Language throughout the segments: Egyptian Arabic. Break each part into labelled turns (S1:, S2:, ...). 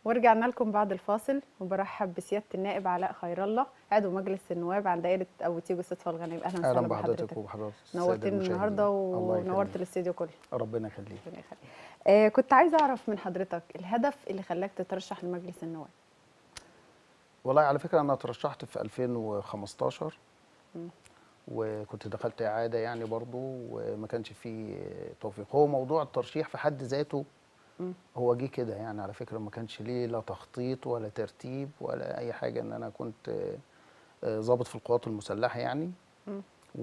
S1: ورجعنا لكم بعد الفاصل وبرحب بسياده النائب علاء خير الله عضو مجلس النواب عن دائره ابو تيجو صدفه الغنيم اهلا
S2: اهلا
S1: وسهلا
S2: بحضرتك وبحضرتك
S1: نورتني النهارده ونورت الاستديو كله
S2: ربنا يخليك
S1: ربنا يخليك آه كنت عايزه اعرف من حضرتك الهدف اللي خلاك تترشح لمجلس النواب
S2: والله على فكره انا ترشحت في 2015
S1: مم.
S2: وكنت دخلت اعاده يعني برضو وما كانش فيه توفيق هو موضوع الترشيح في حد ذاته
S1: مم.
S2: هو جه كده يعني على فكره ما كانش ليه لا تخطيط ولا ترتيب ولا اي حاجه ان انا كنت آه، ضابط في القوات المسلحه يعني
S1: مم.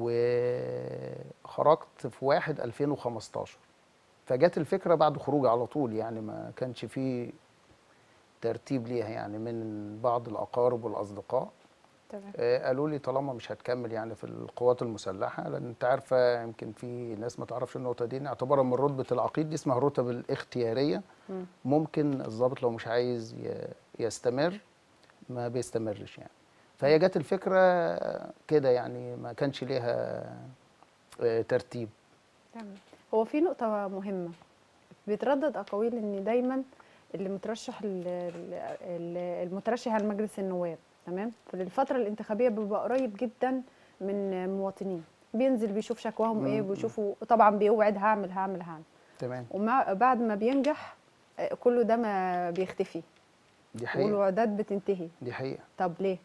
S2: وخرجت في واحد 2015 فجت الفكره بعد خروجي على طول يعني ما كانش فيه ترتيب ليها يعني من بعض الاقارب والاصدقاء
S1: تمام
S2: آه، قالوا لي طالما مش هتكمل يعني في القوات المسلحه لان انت عارفه يمكن في ناس ما تعرفش النقطه دي اعتبارا من رتبه العقيد دي اسمها الرتب الاختياريه
S1: مم.
S2: ممكن الضابط لو مش عايز ي- يستمر ما بيستمرش يعني فهي جت الفكره كده يعني ما كانش ليها آه، ترتيب
S1: تمام هو في نقطة مهمة بيتردد أقاويل إن دايما اللي مترشح ال- ال- ال- المترشح على مجلس النواب تمام في الفترة الانتخابية بيبقى قريب جدا من مواطنين بينزل بيشوف شكواهم ايه
S2: مم.
S1: بيشوفوا طبعا بيوعد هعمل هعمل هعمل
S2: تمام
S1: ومع بعد ما بينجح آه، كله ده ما بيختفي
S2: دي حقيقه
S1: والوعدات بتنتهي
S2: دي حقيقه
S1: طب ليه؟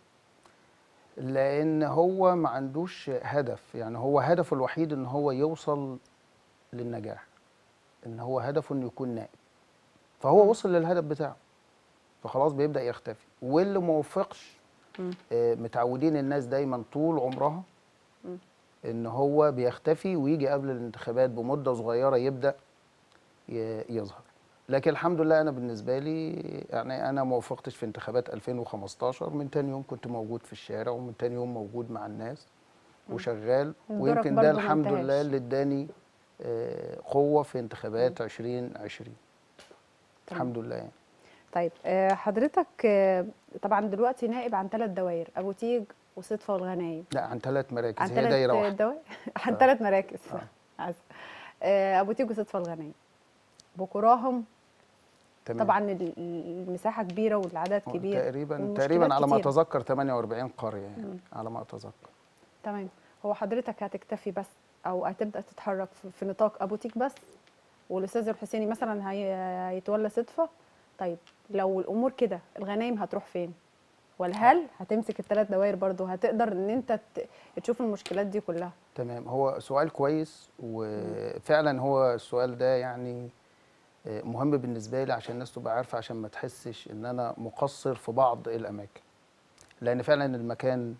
S2: لان هو ما عندوش هدف يعني هو هدفه الوحيد ان هو يوصل للنجاح ان هو هدفه انه يكون نائب فهو
S1: مم.
S2: وصل للهدف بتاعه فخلاص بيبدا يختفي واللي ما وفقش
S1: مم.
S2: آه، متعودين الناس دايما طول عمرها
S1: مم.
S2: ان هو بيختفي ويجي قبل الانتخابات بمده صغيره يبدا ي- يظهر لكن الحمد لله انا بالنسبه لي يعني انا ما وفقتش في انتخابات 2015 من تاني يوم كنت موجود في الشارع ومن تاني يوم موجود مع الناس وشغال
S1: دورك
S2: ويمكن
S1: برضو
S2: ده
S1: ما
S2: الحمد
S1: انتهاش.
S2: لله اللي اداني آه، قوه في انتخابات 2020 الحمد لله يعني
S1: طيب آه، حضرتك آه، طبعا دلوقتي نائب عن ثلاث دوائر أبو تيج وصدفة والغنايم
S2: لا عن ثلاث مراكز
S1: عن
S2: هي
S1: ثلاث
S2: دايره واحده
S1: دوائر عن
S2: آه.
S1: ثلاث مراكز
S2: آه.
S1: عسل. آه، ابو تيجو صدفه الغنيم بكراهم
S2: تمام
S1: طبعا ال- ال- المساحه كبيره والعدد
S2: هو
S1: كبير
S2: تقريبا
S1: والمشكلات
S2: تقريبا على ما
S1: كتيرة.
S2: اتذكر 48 قريه يعني
S1: مم.
S2: على ما اتذكر
S1: تمام هو حضرتك هتكتفي بس او هتبدا تتحرك في- في نطاق ابو تيج بس والاستاذ الحسيني مثلا هي- هيتولى صدفه طيب لو الامور كده الغنايم هتروح فين ولا هل هتمسك الثلاث دوائر برضو هتقدر ان انت ت- تشوف المشكلات دي كلها
S2: تمام هو سؤال كويس وفعلا هو السؤال ده يعني آه، مهم بالنسبه لي عشان الناس تبقى عارفه عشان ما تحسش ان انا مقصر في بعض الاماكن لان فعلا المكان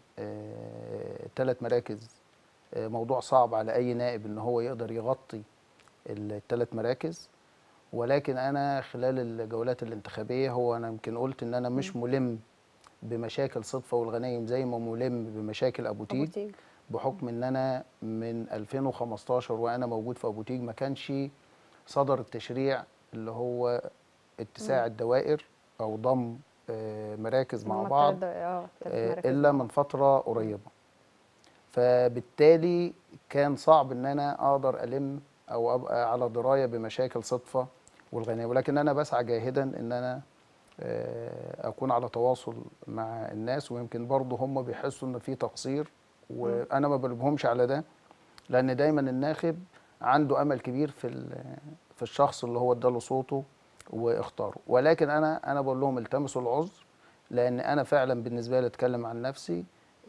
S2: ثلاث مراكز آه، موضوع صعب على اي نائب ان هو يقدر يغطي الثلاث مراكز ولكن انا خلال الجولات الانتخابيه هو انا يمكن قلت ان انا مش ملم بمشاكل صدفه والغنايم زي ما ملم بمشاكل ابو
S1: ابو
S2: تيج
S1: تيج
S2: بحكم ان انا من 2015 وانا موجود في ابو تيج ما كانش صدر التشريع اللي هو اتساع الدوائر او ضم آه، مراكز مع
S1: هما
S2: بعض
S1: التلات دو- اه تلات
S2: آه،
S1: مراكز
S2: الا
S1: مع
S2: من فتره قريبه فبالتالي كان صعب ان انا اقدر الم او ابقى على درايه بمشاكل صدفه والغنيمه ولكن انا بسعى جاهدا ان انا آه، اكون على تواصل مع الناس ويمكن برضه هم بيحسوا ان في تقصير وانا ما بلومهمش على ده لان دايما الناخب عنده امل كبير في ال- في الشخص اللي هو اداله صوته واختاره ولكن انا انا بقول لهم التمسوا العذر لان انا فعلا بالنسبه لي اتكلم عن نفسي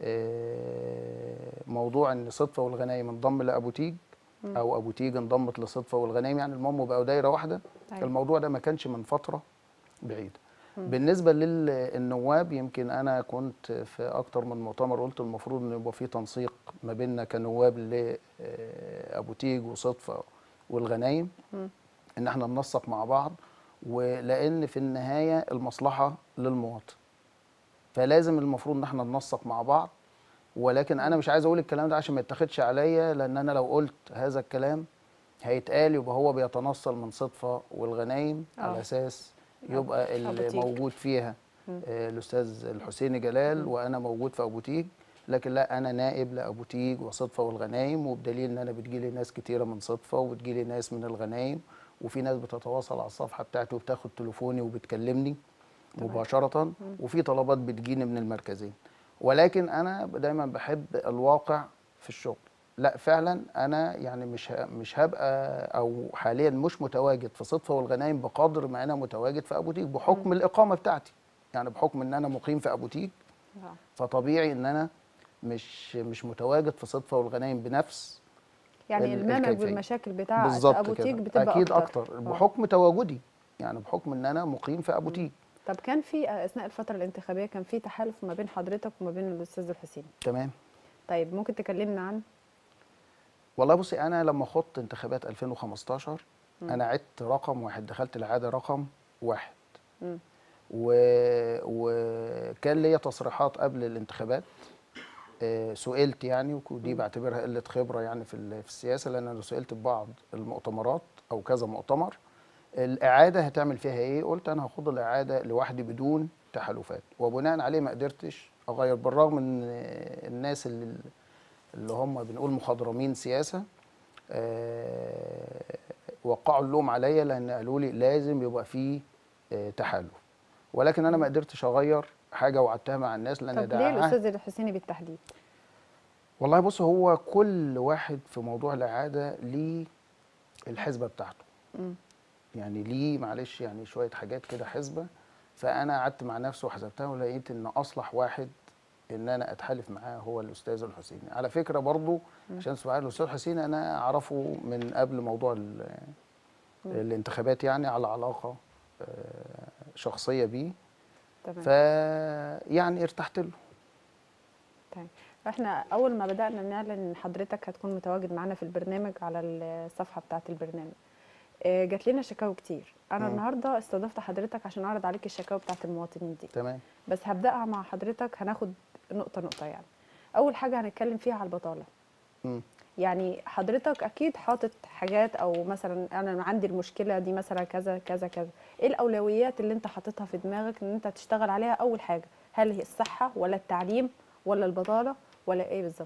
S2: آه، موضوع ان صدفه والغنايم انضم لابو تيج
S1: مم.
S2: او ابو تيج انضمت لصدفه والغنايم يعني المهم بقوا دايره واحده
S1: أيوة.
S2: الموضوع ده ما كانش من فتره بعيده
S1: مم.
S2: بالنسبه للنواب يمكن انا كنت في اكتر من مؤتمر قلت المفروض ان يبقى في تنسيق ما بيننا كنواب لابو تيج وصدفه والغنايم
S1: مم.
S2: ان احنا ننسق مع بعض ولان في النهايه المصلحه للمواطن فلازم المفروض ان احنا ننسق مع بعض ولكن انا مش عايز اقول الكلام ده عشان ما يتاخدش عليا لان انا لو قلت هذا الكلام هيتقال يبقى هو بيتنصل من صدفه والغنايم
S1: آه.
S2: على اساس يبقى
S1: أبو
S2: اللي
S1: تيج.
S2: موجود فيها
S1: مم.
S2: آه، الاستاذ الحسيني جلال وانا موجود في ابو تيج لكن لا انا نائب لابو تيج وصدفه والغنايم وبدليل ان انا بتجيلي ناس كتيره من صدفه وبتجيلي ناس من الغنايم وفي ناس بتتواصل على الصفحه بتاعتي وبتاخد تليفوني وبتكلمني مباشره وفي طلبات بتجيني من المركزين ولكن انا دايما بحب الواقع في الشغل لا فعلا انا يعني مش ه- مش هبقى او حاليا مش متواجد في صدفه والغنايم بقدر ما انا متواجد في ابو تيج بحكم الاقامه بتاعتي يعني بحكم ان انا مقيم في ابو تيج
S1: آه.
S2: فطبيعي ان انا مش مش متواجد في صدفه والغنايم بنفس
S1: يعني
S2: ال-
S1: المنهج
S2: الكيفية.
S1: والمشاكل بتاعت
S2: بالظبط
S1: ابو
S2: كده
S1: تيج بتبقى
S2: اكيد
S1: اكتر,
S2: اكتر
S1: آه.
S2: بحكم تواجدي يعني بحكم ان انا مقيم في ابو تيج
S1: طب كان في اثناء الفتره الانتخابيه كان في تحالف ما بين حضرتك وما بين الاستاذ الحسيني
S2: تمام
S1: طيب ممكن تكلمنا عن
S2: والله بصي انا لما خضت انتخابات 2015 انا عدت رقم واحد دخلت العاده رقم واحد
S1: مم.
S2: و... وكان ليا تصريحات قبل الانتخابات آه، سئلت يعني ودي بعتبرها قله خبره يعني في ال- في السياسه لان انا سئلت ببعض المؤتمرات او كذا مؤتمر الاعاده هتعمل فيها ايه قلت انا هاخد الاعاده لوحدي بدون تحالفات وبناء عليه ما قدرتش اغير بالرغم ان الناس اللي اللي هم بنقول مخضرمين سياسه آه، وقعوا اللوم عليا لان قالوا لي لازم يبقى فيه آه، تحالف ولكن انا ما قدرتش اغير حاجه وعدتها مع الناس لان
S1: طب
S2: ده
S1: ليه
S2: عهد.
S1: الاستاذ الحسيني بالتحديد
S2: والله بص هو كل واحد في موضوع الاعاده ليه الحسبه بتاعته
S1: مم.
S2: يعني ليه معلش يعني شويه حاجات كده حسبه فانا قعدت مع نفسي وحسبتها ولقيت ان اصلح واحد ان انا اتحالف معاه هو الاستاذ الحسيني على فكره برضو عشان سؤال الاستاذ الحسيني انا اعرفه من قبل موضوع ال- الانتخابات يعني على علاقه آه، شخصيه بيه
S1: تمام
S2: ف يعني ارتحت له
S1: طيب احنا اول ما بدانا نعلن ان حضرتك هتكون متواجد معانا في البرنامج على الصفحه بتاعه البرنامج آه، جات لنا شكاوي كتير انا
S2: مم.
S1: النهارده استضفت حضرتك عشان اعرض عليك الشكاوي بتاعه المواطنين دي
S2: تمام
S1: بس هبداها مع حضرتك هناخد نقطه نقطه يعني اول حاجه هنتكلم فيها على البطاله
S2: مم.
S1: يعني حضرتك اكيد حاطط حاجات او مثلا انا عندي المشكله دي مثلا كذا كذا كذا ايه الاولويات اللي انت حاططها في دماغك ان انت تشتغل عليها اول حاجه هل هي الصحه ولا التعليم ولا البطاله ولا ايه بالظبط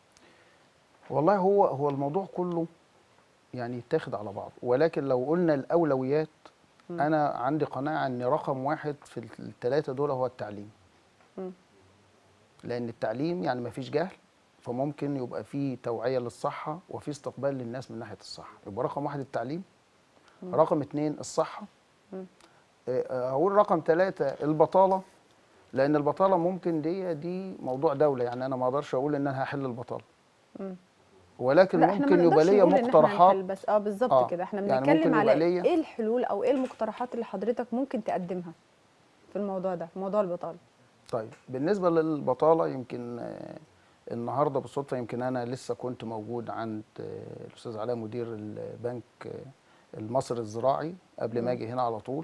S2: والله هو هو الموضوع كله يعني يتاخد على بعض ولكن لو قلنا الاولويات
S1: مم.
S2: انا عندي قناعه ان رقم واحد في الثلاثه دول هو التعليم
S1: مم.
S2: لان التعليم يعني ما فيش جهل فممكن يبقى في توعيه للصحه وفي استقبال للناس من ناحيه الصحه يبقى رقم واحد التعليم
S1: مم.
S2: رقم اتنين الصحه
S1: مم.
S2: آه، آه، هقول رقم ثلاثة البطاله لان البطاله ممكن دي دي موضوع دوله يعني انا ما اقدرش اقول ان انا هحل البطاله
S1: مم.
S2: ولكن
S1: لا احنا ما
S2: ممكن يبقى
S1: نقدرش
S2: ليا
S1: نقول إن إحنا
S2: مقترحات
S1: هنحل بس اه بالظبط
S2: آه،
S1: كده احنا
S2: يعني
S1: بنتكلم
S2: ممكن
S1: على
S2: يبقى ليا-
S1: ايه الحلول او ايه المقترحات اللي حضرتك ممكن تقدمها في الموضوع ده في موضوع البطاله
S2: طيب بالنسبة للبطالة يمكن آه، النهاردة بالصدفة يمكن أنا لسه كنت موجود عند آه، الأستاذ علاء مدير البنك آه، المصري الزراعي قبل ما أجي هنا على طول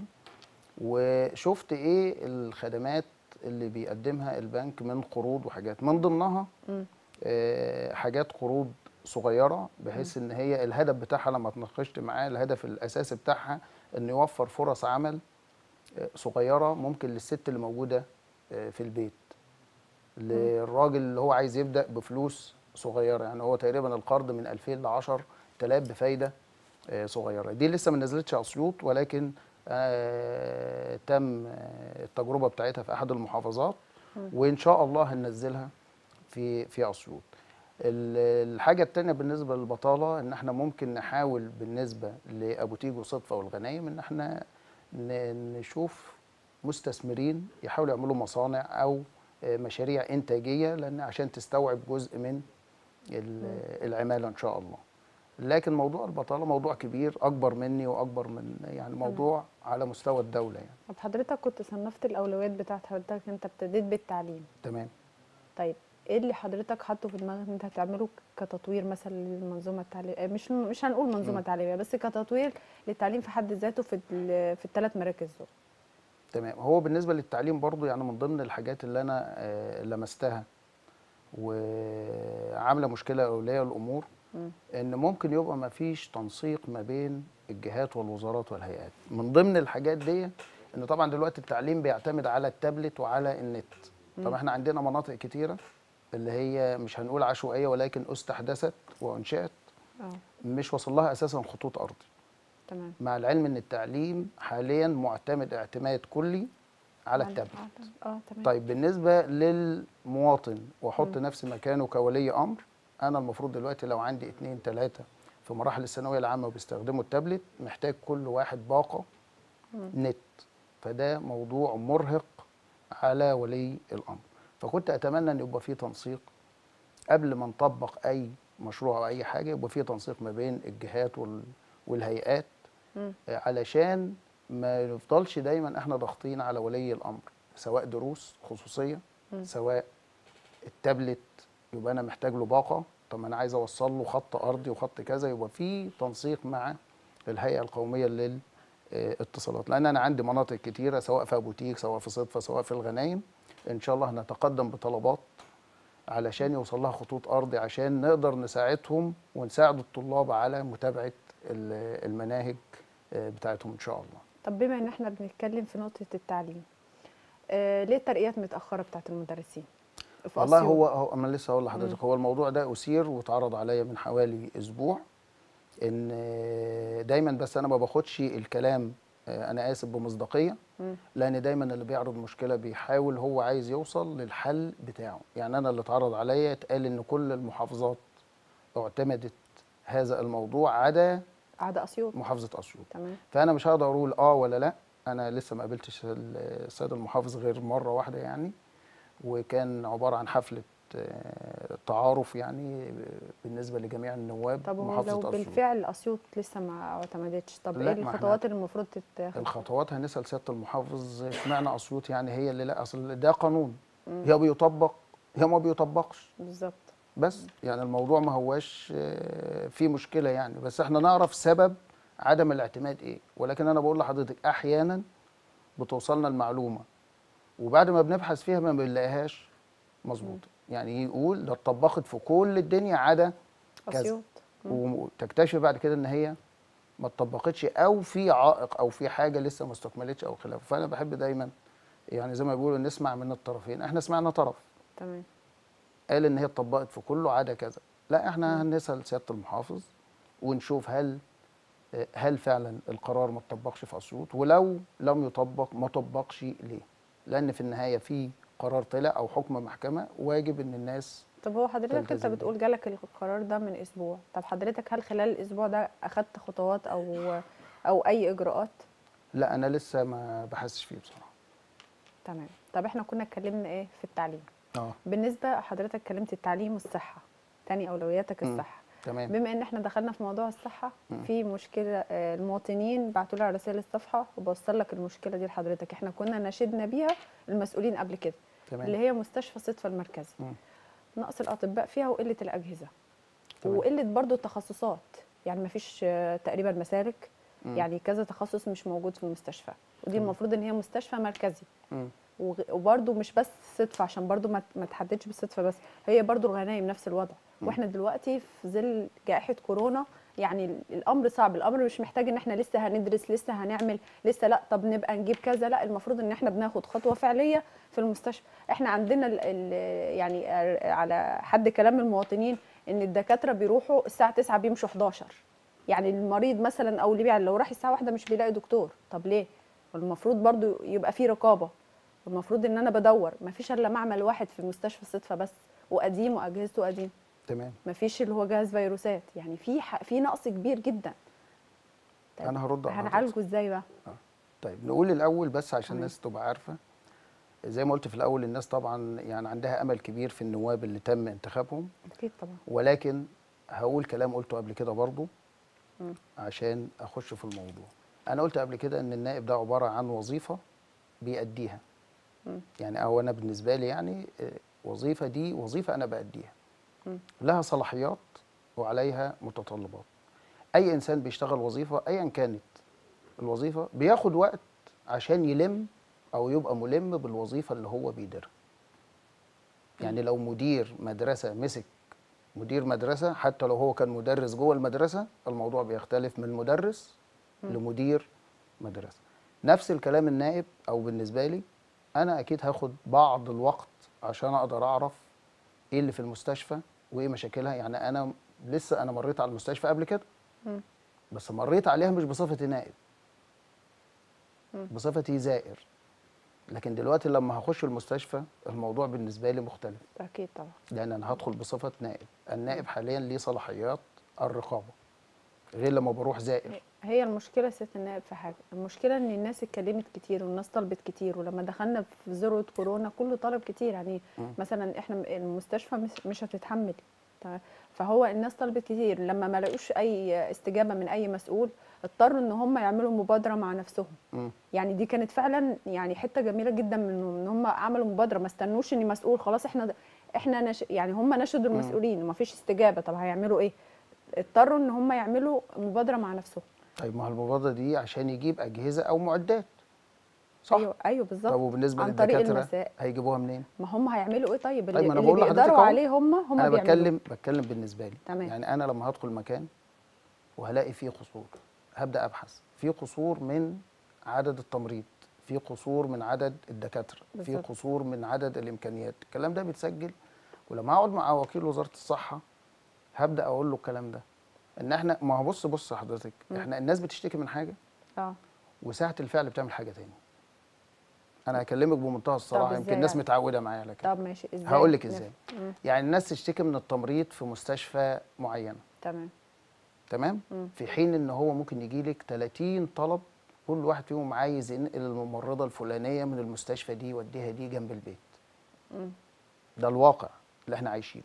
S2: وشفت إيه الخدمات اللي بيقدمها البنك من قروض وحاجات من ضمنها
S1: مم.
S2: آه، حاجات قروض صغيرة بحيث إن هي الهدف بتاعها لما اتناقشت معاه الهدف الأساسي بتاعها إنه يوفر فرص عمل آه، صغيرة ممكن للست اللي موجودة آه، في البيت للراجل اللي هو عايز يبدأ بفلوس صغيرة يعني هو تقريبا القرض من 2000 ل 10000 بفايدة آه، صغيرة دي لسه ما نزلتش أسيوط ولكن آه، تم آه، التجربة بتاعتها في أحد المحافظات وإن شاء الله هننزلها في في أسيوط ال- الحاجة التانية بالنسبة للبطالة إن إحنا ممكن نحاول بالنسبة لأبو تيج وصدفة والغنايم إن إحنا ن- نشوف مستثمرين يحاولوا يعملوا مصانع أو آه، مشاريع إنتاجية لأن عشان تستوعب جزء من ال- العمالة إن شاء الله لكن موضوع البطالة موضوع كبير أكبر مني وأكبر من يعني موضوع على مستوى الدولة يعني
S1: طب حضرتك كنت صنفت الاولويات بتاعت حضرتك انت ابتديت بالتعليم
S2: تمام
S1: طيب ايه اللي حضرتك حاطه في دماغك ان انت هتعمله كتطوير مثلا للمنظومه التعليميه مش مش هنقول منظومه
S2: مم.
S1: تعليميه بس كتطوير للتعليم في حد ذاته في ال- في الثلاث مراكز دول
S2: تمام هو بالنسبه للتعليم برضو يعني من ضمن الحاجات اللي انا آه، لمستها وعامله مشكله اوليه الامور
S1: مم.
S2: ان ممكن يبقى ما فيش تنسيق ما بين الجهات والوزارات والهيئات من ضمن الحاجات دي ان طبعا دلوقتي التعليم بيعتمد على التابلت وعلى النت طب احنا عندنا مناطق كتيره اللي هي مش هنقول عشوائيه ولكن استحدثت وانشئت
S1: اه
S2: مش وصل لها اساسا خطوط ارضي
S1: تمام
S2: مع العلم ان التعليم حاليا معتمد اعتماد كلي على
S1: عند-
S2: التابلت
S1: على- اه تمام
S2: طيب بالنسبه للمواطن واحط نفسي مكانه كولي امر انا المفروض دلوقتي لو عندي اتنين تلاته في مراحل الثانويه العامه وبيستخدموا التابلت محتاج كل واحد باقه نت فده موضوع مرهق على ولي الامر فكنت اتمنى ان يبقى فيه تنسيق قبل ما نطبق اي مشروع او اي حاجه يبقى فيه تنسيق ما بين الجهات وال- والهيئات
S1: مم.
S2: آه، علشان ما نفضلش دايما احنا ضاغطين على ولي الامر سواء دروس خصوصيه سواء التابلت يبقى انا محتاج له باقه طب ما انا عايز اوصل له خط ارضي وخط كذا يبقى في تنسيق مع الهيئه القوميه للاتصالات لان انا عندي مناطق كتيره سواء في ابوتيك سواء في صدفه سواء في الغنايم ان شاء الله هنتقدم بطلبات علشان يوصل لها خطوط ارضي عشان نقدر نساعدهم ونساعد الطلاب على متابعه ال- المناهج آه، بتاعتهم ان شاء الله
S1: طب بما ان احنا بنتكلم في نقطه التعليم آه ليه الترقيات متاخره بتاعت المدرسين في
S2: والله
S1: أسيوط؟
S2: هو هو انا لسه هقول لحضرتك هو الموضوع ده اثير واتعرض عليا من حوالي اسبوع ان دايما بس انا ما باخدش الكلام آه، انا اسف بمصداقيه
S1: مم.
S2: لان دايما اللي بيعرض مشكله بيحاول هو عايز يوصل للحل بتاعه يعني انا اللي اتعرض عليا اتقال ان كل المحافظات اعتمدت هذا الموضوع عدا
S1: عدا اسيوط
S2: محافظه اسيوط
S1: تمام
S2: فانا مش هقدر اقول اه ولا لا انا لسه ما قابلتش السيد المحافظ غير مره واحده يعني وكان عباره عن حفله آه، تعارف يعني بالنسبه لجميع النواب
S1: طب هو
S2: محافظه
S1: لو
S2: اسيوط
S1: بالفعل اسيوط لسه ما اعتمدتش طب
S2: لا،
S1: ايه
S2: ما احنا-
S1: الخطوات اللي المفروض تتاخد
S2: الخطوات هنسال سياده المحافظ اشمعنى اسيوط يعني هي اللي لا اصل ده قانون يا بيطبق يا ما بيطبقش
S1: بالظبط
S2: بس يعني الموضوع ما هواش آه، فيه مشكله يعني بس احنا نعرف سبب عدم الاعتماد ايه ولكن انا بقول لحضرتك احيانا بتوصلنا المعلومه وبعد ما بنبحث فيها ما بنلاقيهاش مظبوطه يعني يقول ده اتطبقت في كل الدنيا عدا كذا
S1: اسيوط
S2: وتكتشف بعد كده ان هي ما اتطبقتش او في عائق او في حاجه لسه ما استكملتش او خلافه فانا بحب دايما يعني زي ما بيقولوا نسمع من الطرفين احنا سمعنا طرف
S1: تمام
S2: قال ان هي اتطبقت في كله عدا كذا لا احنا هنسال سياده المحافظ ونشوف هل هل فعلا القرار ما اتطبقش في اسيوط ولو لم يطبق ما طبقش ليه لان في النهايه في قرار طلع او حكم محكمه واجب ان الناس
S1: طب هو حضرتك انت
S2: تلتزم بيه.
S1: بتقول جالك القرار ده من اسبوع طب حضرتك هل خلال الاسبوع ده اخدت خطوات او او اي اجراءات
S2: لا انا لسه ما بحسش فيه بصراحه
S1: تمام طب احنا كنا اتكلمنا ايه في التعليم
S2: اه
S1: بالنسبه حضرتك اتكلمت التعليم والصحه تاني اولوياتك
S2: مم.
S1: الصحه
S2: تمام
S1: بما ان احنا دخلنا في موضوع الصحه
S2: مم.
S1: في مشكله آه، المواطنين بعتوا لي على رسائل الصفحه وبوصل لك المشكله دي لحضرتك احنا كنا ناشدنا بيها المسؤولين قبل كده اللي
S2: تمام
S1: هي مستشفى صدفه المركزي
S2: مم.
S1: نقص الاطباء فيها وقله الاجهزه
S2: تمام.
S1: وقله برضو التخصصات يعني ما فيش تقريبا مسالك
S2: مم.
S1: يعني كذا تخصص مش موجود في المستشفى ودي
S2: تمام.
S1: المفروض ان هي مستشفى مركزي
S2: مم.
S1: وغ- وبرضو مش بس صدفه عشان برضو ما ما تحددش بالصدفه بس هي برضو الغنايم نفس الوضع
S2: مم.
S1: واحنا دلوقتي في ظل جائحه كورونا يعني ال- الامر صعب الامر مش محتاج ان احنا لسه هندرس لسه هنعمل لسه لا طب نبقى نجيب كذا لا المفروض ان احنا بناخد خطوه فعليه في المستشفى احنا عندنا ال ال يعني ال- على حد كلام المواطنين ان الدكاتره بيروحوا الساعه 9 بيمشوا 11 يعني المريض مثلا او اللي بيع لو راح الساعه 1 مش بيلاقي دكتور طب ليه المفروض برضو يبقى في رقابه المفروض ان انا بدور ما فيش الا معمل واحد في مستشفى صدفه بس وقديم واجهزته قديم
S2: تمام
S1: ما فيش اللي هو جهاز فيروسات يعني في ح... في نقص كبير جدا طيب
S2: انا هرد على حضرتك.
S1: هنعالجه ازاي بقى
S2: طيب نقول الاول بس عشان
S1: تمام.
S2: الناس تبقى عارفه زي ما قلت في الاول الناس طبعا يعني عندها امل كبير في النواب اللي تم انتخابهم
S1: اكيد طبعا
S2: ولكن هقول كلام قلته قبل كده برضو
S1: مم.
S2: عشان اخش في الموضوع انا قلت قبل كده ان النائب ده عباره عن وظيفه بيأديها
S1: مم.
S2: يعني او انا بالنسبه لي يعني آه، وظيفه دي وظيفه انا بأديها
S1: مم.
S2: لها صلاحيات وعليها متطلبات اي انسان بيشتغل وظيفه ايا كانت الوظيفه بياخد وقت عشان يلم او يبقى ملم بالوظيفه اللي هو بيديرها يعني لو مدير مدرسه مسك مدير مدرسه حتى لو هو كان مدرس جوه المدرسه الموضوع بيختلف من مدرس لمدير مدرسه نفس الكلام النائب او بالنسبه لي انا اكيد هاخد بعض الوقت عشان اقدر اعرف ايه اللي في المستشفى وايه مشاكلها يعني انا لسه انا مريت على المستشفى قبل كده
S1: مم.
S2: بس مريت عليها مش بصفتي نائب
S1: مم.
S2: بصفتي زائر لكن دلوقتي لما هخش المستشفى الموضوع بالنسبه لي مختلف
S1: اكيد طبعا
S2: لان انا هدخل بصفه نائب النائب حاليا ليه صلاحيات الرقابه غير لما بروح زائر
S1: هي المشكله ست النائب في حاجه المشكله ان الناس اتكلمت كتير والناس طلبت كتير ولما دخلنا في ذروه كورونا كله طلب كتير يعني
S2: مم.
S1: مثلا احنا المستشفى مش- مش هتتحمل تمام؟ فهو الناس طلبت كتير لما ما لقوش اي استجابه من اي مسؤول اضطروا ان هم يعملوا مبادره مع نفسهم
S2: مم.
S1: يعني دي كانت فعلا يعني حته جميله جدا منهم ان هم عملوا مبادره ما استنوش ان مسؤول خلاص احنا احنا نش... يعني هم نشدوا المسؤولين وما فيش استجابه طب هيعملوا ايه اضطروا ان هم يعملوا مبادره مع نفسهم
S2: طيب ما هو المبادره دي عشان يجيب اجهزه او معدات صح
S1: ايوه ايوه بالظبط
S2: طب وبالنسبه
S1: عن طريق
S2: للدكاتره
S1: المساء
S2: هيجيبوها منين
S1: ما هم هيعملوا ايه طيب اللي,
S2: طيب ما أنا
S1: اللي
S2: بقول لحضرتك
S1: بيقدروا
S2: أهو.
S1: عليه هم هم
S2: انا
S1: بيعملوا
S2: بتكلم بتكلم بالنسبه لي
S1: تمام.
S2: يعني انا لما هدخل مكان وهلاقي فيه قصور هبدا ابحث في قصور من عدد التمريض في قصور من عدد الدكاتره في
S1: بالظبط.
S2: قصور من عدد الامكانيات الكلام ده بيتسجل ولما اقعد مع وكيل وزاره الصحه هبدا اقول له الكلام ده ان احنا ما هو بص بص حضرتك احنا الناس بتشتكي من حاجه
S1: اه
S2: وساعه الفعل بتعمل حاجه تاني انا هكلمك بمنتهى الصراحه يمكن
S1: إزاي
S2: الناس
S1: يعني؟
S2: متعوده معايا على كده
S1: طب ماشي ازاي
S2: هقول لك
S1: نف-
S2: ازاي
S1: مم.
S2: يعني الناس تشتكي من التمريض في مستشفى معينه
S1: تمام
S2: تمام
S1: مم.
S2: في حين ان هو ممكن يجي لك 30 طلب كل واحد فيهم عايز ينقل الممرضه الفلانيه من المستشفى دي يوديها دي جنب البيت
S1: مم.
S2: ده الواقع اللي احنا عايشينه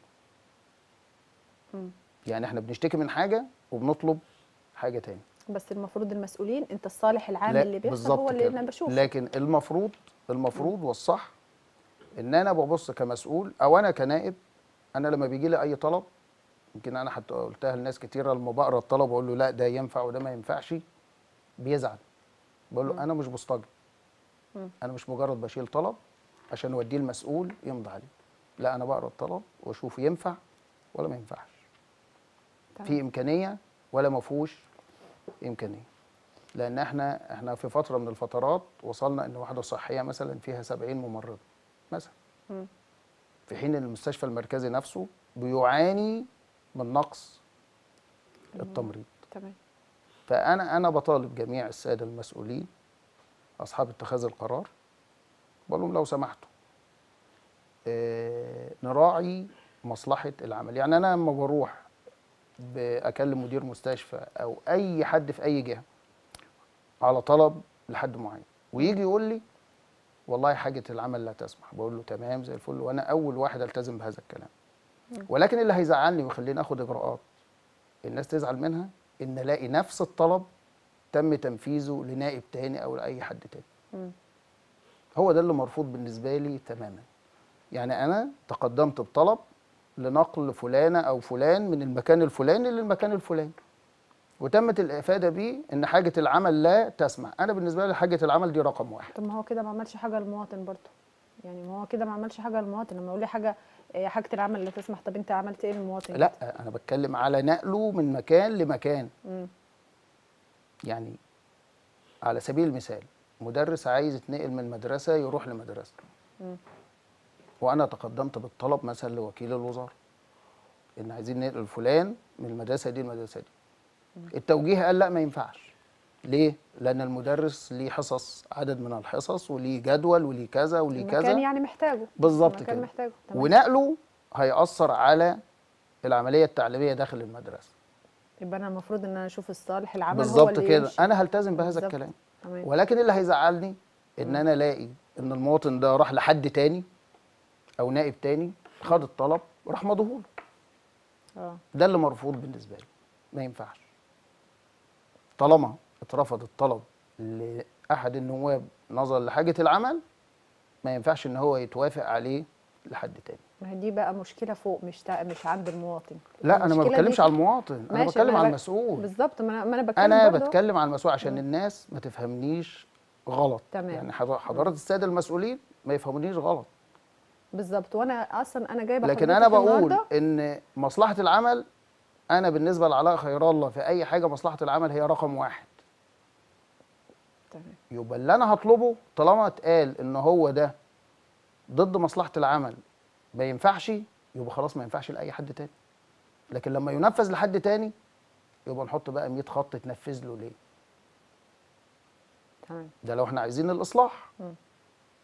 S1: مم.
S2: يعني احنا بنشتكي من حاجه وبنطلب حاجه تاني
S1: بس المفروض المسؤولين انت الصالح العام
S2: لا،
S1: اللي بيحصل
S2: بالظبط
S1: هو اللي
S2: كده.
S1: انا بشوفه
S2: لكن المفروض المفروض والصح ان انا ببص كمسؤول او انا كنائب انا لما بيجي لي اي طلب يمكن انا حتى قلتها لناس كتيره لما بقرا الطلب واقول له لا ده ينفع وده ما ينفعش بيزعل بقول له انا مش مستجد
S1: مم.
S2: انا مش مجرد بشيل طلب عشان اوديه المسؤول يمضي عليه لا انا بقرا الطلب واشوف ينفع ولا ما ينفعش
S1: تمام.
S2: في امكانيه ولا ما فيهوش امكانيه لان احنا احنا في فتره من الفترات وصلنا ان وحده صحيه مثلا فيها 70 ممرضه مثلا
S1: مم.
S2: في حين ان المستشفى المركزي نفسه بيعاني من نقص التمريض
S1: تمام
S2: فانا انا بطالب جميع الساده المسؤولين اصحاب اتخاذ القرار بقول لهم لو سمحتوا آه، نراعي مصلحه العمل يعني انا لما بروح بكلم مدير مستشفى او اي حد في اي جهه على طلب لحد معين ويجي يقول لي والله حاجه العمل لا تسمح بقول له تمام زي الفل وانا اول واحد التزم بهذا الكلام ولكن اللي هيزعلني ويخليني اخد اجراءات الناس تزعل منها ان الاقي نفس الطلب تم تنفيذه لنائب تاني او لاي حد تاني
S1: مم.
S2: هو ده اللي مرفوض بالنسبه لي تماما يعني انا تقدمت بطلب لنقل فلانه او فلان من المكان الفلاني للمكان الفلاني وتمت الافاده بيه ان حاجه العمل لا تسمح انا بالنسبه لي حاجه العمل دي رقم واحد
S1: طب ما هو كده ما عملش حاجه للمواطن برضه يعني ما هو كده ما عملش حاجه للمواطن لما يقول لي حاجه إيه، حاجه العمل اللي تسمح طب انت عملت ايه للمواطن
S2: لا انا بتكلم على نقله من مكان لمكان
S1: مم.
S2: يعني على سبيل المثال مدرس عايز يتنقل من مدرسه يروح لمدرسه
S1: مم.
S2: وانا تقدمت بالطلب مثلا لوكيل الوزاره ان عايزين ننقل فلان من المدرسه دي المدرسه دي التوجيه قال لا ما ينفعش ليه لان المدرس ليه حصص عدد من الحصص وليه جدول وليه كذا وليه
S1: المكان
S2: كذا
S1: يعني محتاجه
S2: بالظبط
S1: المكان
S2: كده
S1: محتاجه تمام
S2: ونقله هيأثر على العمليه التعليميه داخل المدرسه
S1: يبقى انا المفروض ان انا اشوف الصالح العمل هو
S2: بالظبط
S1: اللي
S2: كده
S1: يمشي.
S2: انا هلتزم بهذا
S1: بالظبط.
S2: الكلام
S1: تمام
S2: ولكن اللي هيزعلني ان انا الاقي ان المواطن ده راح لحد تاني او نائب تاني خد الطلب وراح مضهوله
S1: اه
S2: ده اللي مرفوض بالنسبه لي ما ينفعش طالما اترفض الطلب لاحد النواب نظرا لحاجه العمل ما ينفعش ان هو يتوافق عليه لحد تاني
S1: ما هي دي بقى مشكله فوق مش تا... مش عند المواطن
S2: لا انا ما
S1: المشكلة
S2: بتكلمش
S1: دي-
S2: على المواطن انا
S1: ماشي،
S2: بتكلم
S1: ما
S2: على
S1: بك-
S2: المسؤول
S1: بالظبط ما انا ما انا بتكلم
S2: انا
S1: برضه.
S2: بتكلم على المسؤول عشان الناس ما تفهمنيش غلط
S1: تمام.
S2: يعني حضر- حضرات الساده المسؤولين ما يفهمونيش غلط
S1: بالظبط وانا اصلا انا جايبه
S2: لكن
S1: حضرتك
S2: انا بقول
S1: النهاردة
S2: ان مصلحه العمل انا بالنسبه لعلاء خير الله في اي حاجه مصلحه العمل هي رقم واحد
S1: تمام
S2: يبقى اللي انا هطلبه طالما اتقال ان هو ده ضد مصلحه العمل ما ينفعش يبقى خلاص ما ينفعش لاي حد تاني لكن لما ينفذ لحد تاني يبقى نحط بقى 100 خط تنفذ له ليه
S1: تمام
S2: ده لو احنا عايزين الاصلاح
S1: مم.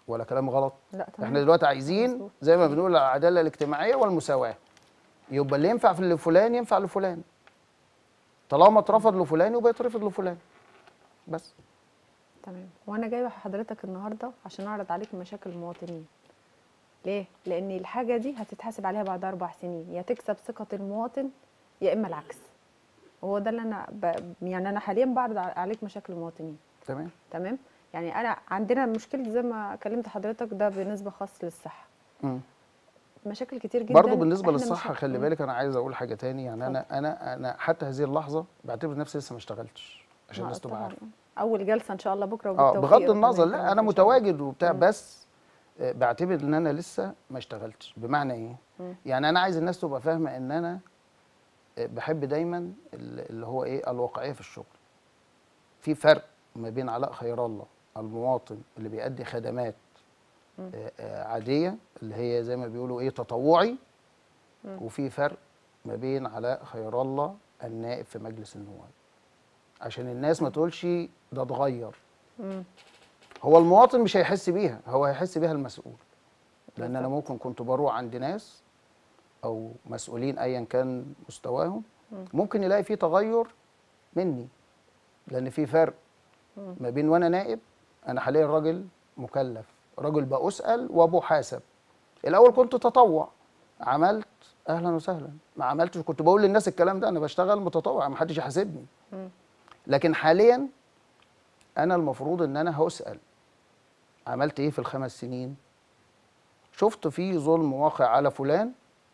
S2: ولا كلام غلط
S1: لا تمام
S2: احنا دلوقتي عايزين
S1: مظبوط.
S2: زي ما بنقول العداله الاجتماعيه والمساواه يبقى اللي ينفع في لفلان ينفع لفلان طالما اترفض لفلان يبقى يترفض لفلان بس
S1: تمام وانا جايبه حضرتك النهارده عشان اعرض عليك مشاكل المواطنين ليه لان الحاجه دي هتتحاسب عليها بعد اربع سنين يا تكسب ثقه المواطن يا اما العكس وهو ده اللي انا ب... يعني انا حاليا بعرض ع- عليك مشاكل المواطنين
S2: تمام
S1: تمام يعني انا عندنا مشكله زي ما كلمت حضرتك ده بالنسبه خاص للصحه
S2: مم.
S1: مشاكل كتير جدا
S2: برضه بالنسبه
S1: إحنا
S2: للصحه
S1: مش-
S2: خلي
S1: مم.
S2: بالك انا عايز اقول حاجه تاني يعني انا انا انا حتى هذه اللحظه بعتبر نفسي لسه ما اشتغلتش عشان
S1: ما
S2: الناس تبقى
S1: طبعاً.
S2: عارفه
S1: اول جلسه ان شاء الله بكره
S2: اه
S1: وبالتوفيق
S2: بغض
S1: ربنا
S2: النظر
S1: يكرمك
S2: لا انا
S1: إن شاء الله.
S2: متواجد وبتاع
S1: مم.
S2: بس آه، بعتبر ان انا لسه ما اشتغلتش بمعنى ايه
S1: مم.
S2: يعني انا عايز الناس تبقى فاهمه ان انا آه، بحب دايما ال- اللي هو ايه الواقعيه في الشغل في فرق ما بين علاء خير الله المواطن اللي بيأدي خدمات
S1: مم.
S2: آه، آه، عاديه اللي هي زي ما بيقولوا ايه تطوعي
S1: مم.
S2: وفي فرق ما بين علاء خير الله النائب في مجلس النواب عشان الناس ما تقولش ده اتغير
S1: مم.
S2: هو المواطن مش هيحس بيها هو هيحس بيها المسؤول لان انا
S1: بالظبط.
S2: ممكن كنت بروح عند ناس او مسؤولين ايا كان مستواهم
S1: مم.
S2: ممكن يلاقي في تغير مني لان في فرق
S1: مم.
S2: ما بين وانا نائب انا حاليا راجل مكلف راجل بأسأل وبحاسب الاول كنت تطوع عملت اهلا وسهلا ما عملتش كنت بقول للناس الكلام ده انا بشتغل متطوع ما حدش يحاسبني
S1: مم.
S2: لكن حاليا انا المفروض ان انا هسأل عملت ايه في الخمس سنين شفت في ظلم واقع على فلان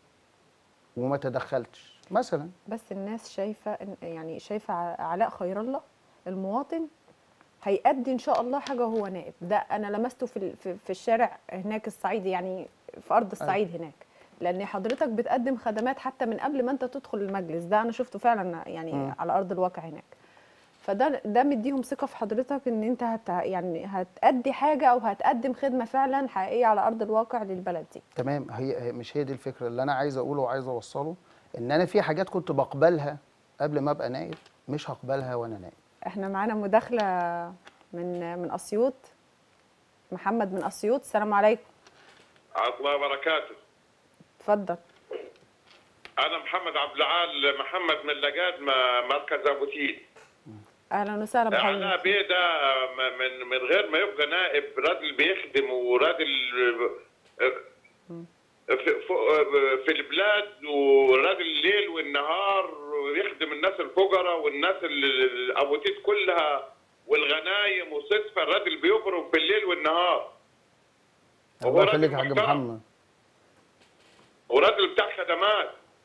S2: وما تدخلتش مثلا
S1: بس الناس شايفه إن- يعني شايفه ع- علاء خير الله المواطن هيأدي ان شاء الله حاجه وهو نائب ده انا لمسته في ال- في, في الشارع هناك الصعيدي يعني في ارض الصعيد هناك لان حضرتك بتقدم خدمات حتى من قبل ما انت تدخل المجلس ده انا شفته فعلا يعني
S2: مم.
S1: على ارض الواقع هناك فده ده مديهم ثقه في حضرتك ان انت هت يعني هتأدي حاجه او هتقدم خدمه فعلا حقيقيه على ارض الواقع للبلد دي
S2: تمام هي هي- مش هي دي الفكره اللي انا عايز اقوله وعايز اوصله ان انا في حاجات كنت بقبلها قبل ما ابقى نائب مش هقبلها وانا نائب
S1: احنا معانا مداخله من من اسيوط محمد من اسيوط السلام عليكم
S3: عبد الله وبركاته
S1: اتفضل
S3: انا محمد عبد العال محمد من لقاد م- مركز ابو تيل
S1: اهلا وسهلا
S3: علاء
S1: بحضرتك
S3: بيه ده م- من من غير ما يبقى نائب راجل بيخدم وراجل في, في- في البلاد وراجل الليل والنهار ويخدم الناس الفقراء والناس ال- ابو تيل كلها والغنايم وصدفه الراجل بيبرم في الليل والنهار هو
S2: الله
S3: راجل
S2: يخليك يا حاج
S3: محترم.
S2: محمد
S3: وراجل بتاع خدمات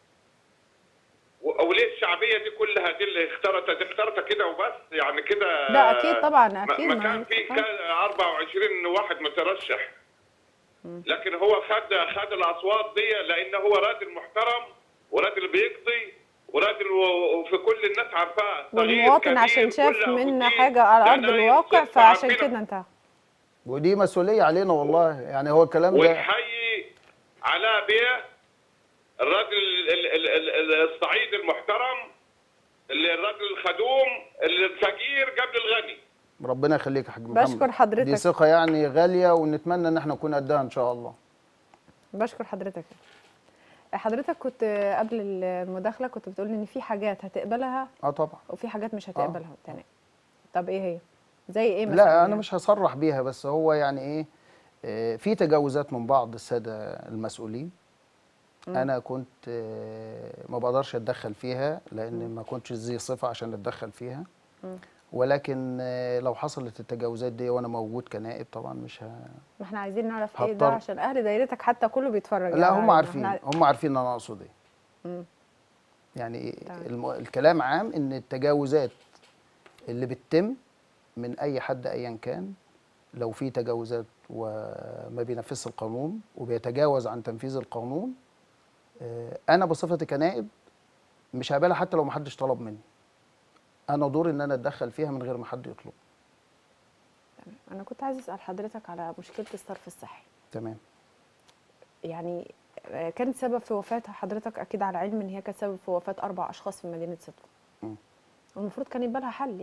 S3: و- وليه الشعبيه دي كلها دي اللي اختارتها دي اختارتها كده وبس يعني كده
S1: لا اكيد طبعا
S3: ما-
S1: اكيد
S3: ما
S1: ما
S3: كان في كان 24 واحد مترشح لكن هو خد خد الاصوات دي لان هو راجل محترم وراجل بيقضي وراجل و- وفي كل الناس عارفاه صغير،
S1: والمواطن
S3: كبير،
S1: عشان شاف
S3: كله
S1: منا
S3: كتير.
S1: حاجه على ارض
S3: لأن هي
S1: الواقع
S3: صدفة
S1: فعشان
S3: عارفينها.
S1: كده انتهى
S2: ودي مسؤوليه علينا والله يعني هو الكلام ده
S3: ونحيي علاء بيه الراجل ال- ال- ال- ال- الصعيد المحترم اللي الراجل الخدوم اللي الفقير قبل الغني
S2: ربنا يخليك يا حاج محمد
S1: بشكر حضرتك.
S2: دي ثقه يعني غاليه ونتمنى ان احنا نكون قدها ان شاء الله
S1: بشكر حضرتك حضرتك كنت قبل المداخله كنت بتقول ان في حاجات هتقبلها
S2: اه طبعا
S1: وفي حاجات مش هتقبلها تاني طب ايه هي زي ايه مثلا
S2: لا انا
S1: يعني؟
S2: مش هصرح بيها بس هو يعني ايه آه، في تجاوزات من بعض الساده المسؤولين انا كنت آه، ما بقدرش اتدخل فيها لان ما كنتش ذي صفه عشان اتدخل فيها ولكن آه، لو حصلت التجاوزات دي وانا موجود كنائب طبعا مش ه...
S1: ما احنا عايزين نعرف ايه ده
S2: هضطر-
S1: عشان اهل دايرتك حتى كله بيتفرج
S2: لا
S1: يعني
S2: هم
S1: علينا.
S2: عارفين
S1: احنا-
S2: هم عارفين ان انا اقصد ايه
S1: مم.
S2: يعني
S1: تمام.
S2: الم... الكلام عام ان التجاوزات اللي بتتم من اي حد ايا كان لو في تجاوزات وما بينفذش القانون وبيتجاوز عن تنفيذ القانون آه، انا بصفتي كنائب مش هقبلها حتى لو ما حدش طلب مني انا دوري ان انا اتدخل فيها من غير ما حد يطلب
S1: انا كنت عايز اسال حضرتك على مشكله الصرف الصحي
S2: تمام
S1: يعني آه، كانت سبب في وفاه حضرتك اكيد على علم ان هي كانت سبب في وفاه اربع اشخاص في مدينه صدق
S2: مم.
S1: والمفروض كان يبقى لها حل يعني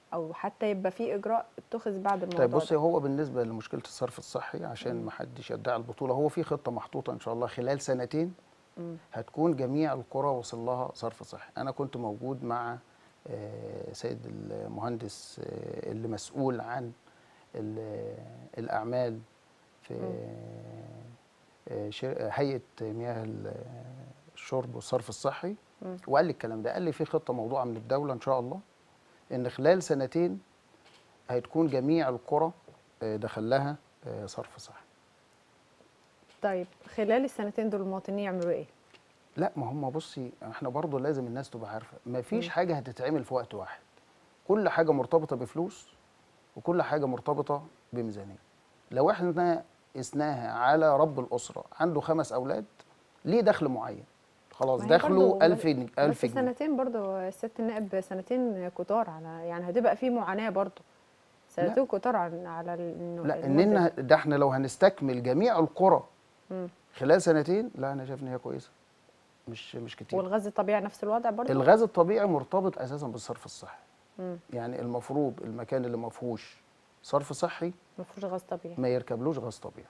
S1: او حتى يبقى في اجراء اتخذ بعد الموضوع
S2: طيب بصي
S1: ده.
S2: هو بالنسبه لمشكله الصرف الصحي عشان ما حدش يدعي البطوله هو في خطه محطوطه ان شاء الله خلال سنتين هتكون جميع القرى وصل لها صرف صحي انا كنت موجود مع آه، سيد المهندس آه، اللي مسؤول عن ال- الاعمال في آه، شر- هيئه مياه ال- الشرب والصرف الصحي وقال لي الكلام ده قال لي في خطه موضوعه من الدوله ان شاء الله ان خلال سنتين هتكون جميع القرى آه، دخل لها آه، صرف صحي
S1: طيب خلال السنتين دول المواطنين يعملوا ايه
S2: لا ما هم بصي احنا برضو لازم الناس تبقى عارفه ما فيش حاجه هتتعمل في وقت واحد كل حاجه مرتبطه بفلوس وكل حاجه مرتبطه بميزانيه لو احنا قسناها على رب الاسره عنده خمس اولاد ليه دخل معين خلاص
S1: ما هي برضو
S2: دخله 1000 جنيه 1000
S1: بس
S2: جنيه
S1: سنتين برضو الست النائب سنتين كتار على يعني هتبقى في معاناه برضو سنتين كتار على على ال-
S2: لا
S1: المدة
S2: اننا
S1: دي.
S2: ده احنا لو هنستكمل جميع القرى
S1: مم.
S2: خلال سنتين لا انا شايف ان هي كويسه مش مش كتير
S1: والغاز الطبيعي نفس الوضع برضو
S2: الغاز الطبيعي مرتبط اساسا بالصرف الصحي
S1: مم.
S2: يعني المفروض المكان اللي ما فيهوش صرف صحي
S1: ما فيهوش غاز طبيعي
S2: ما يركبلوش غاز طبيعي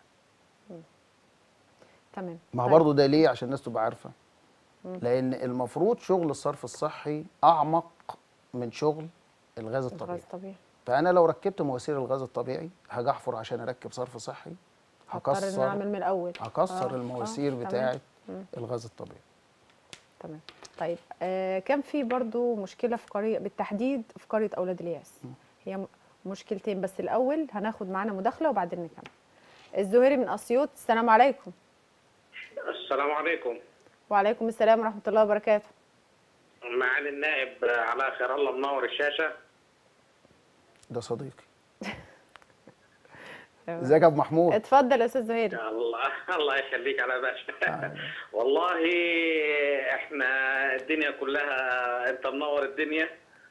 S1: تمام
S2: ما هو
S1: طيب.
S2: برضه ده ليه عشان الناس تبقى عارفه لان المفروض شغل الصرف الصحي اعمق من شغل الغاز الطبيعي
S1: الغاز الطبيعي
S2: فانا لو ركبت مواسير الغاز الطبيعي هاجي احفر عشان اركب صرف صحي
S1: هضطر ان أنا
S2: هكسر
S1: اعمل من الاول
S2: هكسر
S1: آه،
S2: المواسير
S1: آه، تمام.
S2: بتاعه الغاز الطبيعي
S1: تمام طيب آه كان في برضو مشكله في قريه بالتحديد في قريه اولاد الياس هي م- مشكلتين بس الاول هناخد معانا مداخله وبعدين نكمل الزهيري من اسيوط السلام عليكم
S4: السلام عليكم
S1: وعليكم السلام ورحمه الله وبركاته
S4: معالي النائب على خير الله منور الشاشه
S2: ده صديقي ازيك يا ابو محمود
S1: اتفضل يا استاذ زهيري
S4: الله الله يخليك على باشا والله احنا الدنيا كلها انت منور الدنيا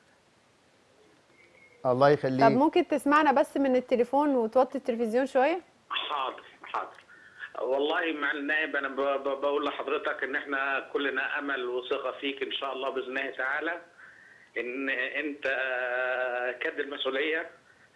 S2: الله
S1: طب
S2: يخليك
S1: ممكن تسمعنا بس من التليفون وتوطي التلفزيون شويه
S4: حاضر حاضر والله مع النائب انا ب- ب- بقول لحضرتك ان احنا كلنا امل وثقه فيك ان شاء الله باذن الله تعالى ان انت كد المسؤوليه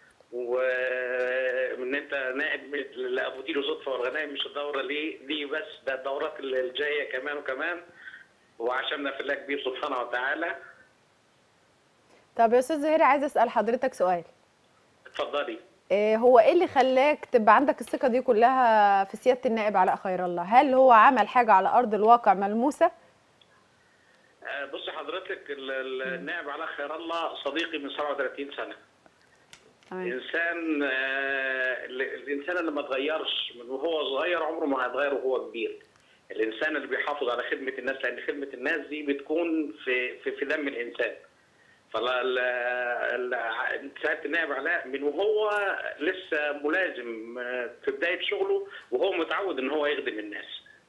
S4: وان انت نائب لابو تيلو صدفه والغنائم مش الدوره ليه دي بس ده الدورات اللي الجايه كمان وكمان وعشمنا في الله كبير سبحانه وتعالى
S1: طب يا استاذ زهيري عايزه اسال حضرتك سؤال
S4: اتفضلي
S1: إيه هو ايه اللي خلاك تبقى عندك الثقه دي كلها في سياده النائب علاء خير الله هل هو عمل حاجه على ارض الواقع ملموسه
S4: آه، بص حضرتك ال- ال- النائب على خير الله صديقي من 37 سنه
S1: تمام
S4: انسان آه، ال- الانسان اللي ما اتغيرش من وهو صغير عمره ما هيتغير وهو كبير الانسان اللي بيحافظ على خدمه الناس لان خدمه الناس دي بتكون في في, في دم الانسان فلا ال- ال- سعاده النائب علاء من وهو لسه ملازم آه، في بدايه شغله وهو متعود ان هو يخدم الناس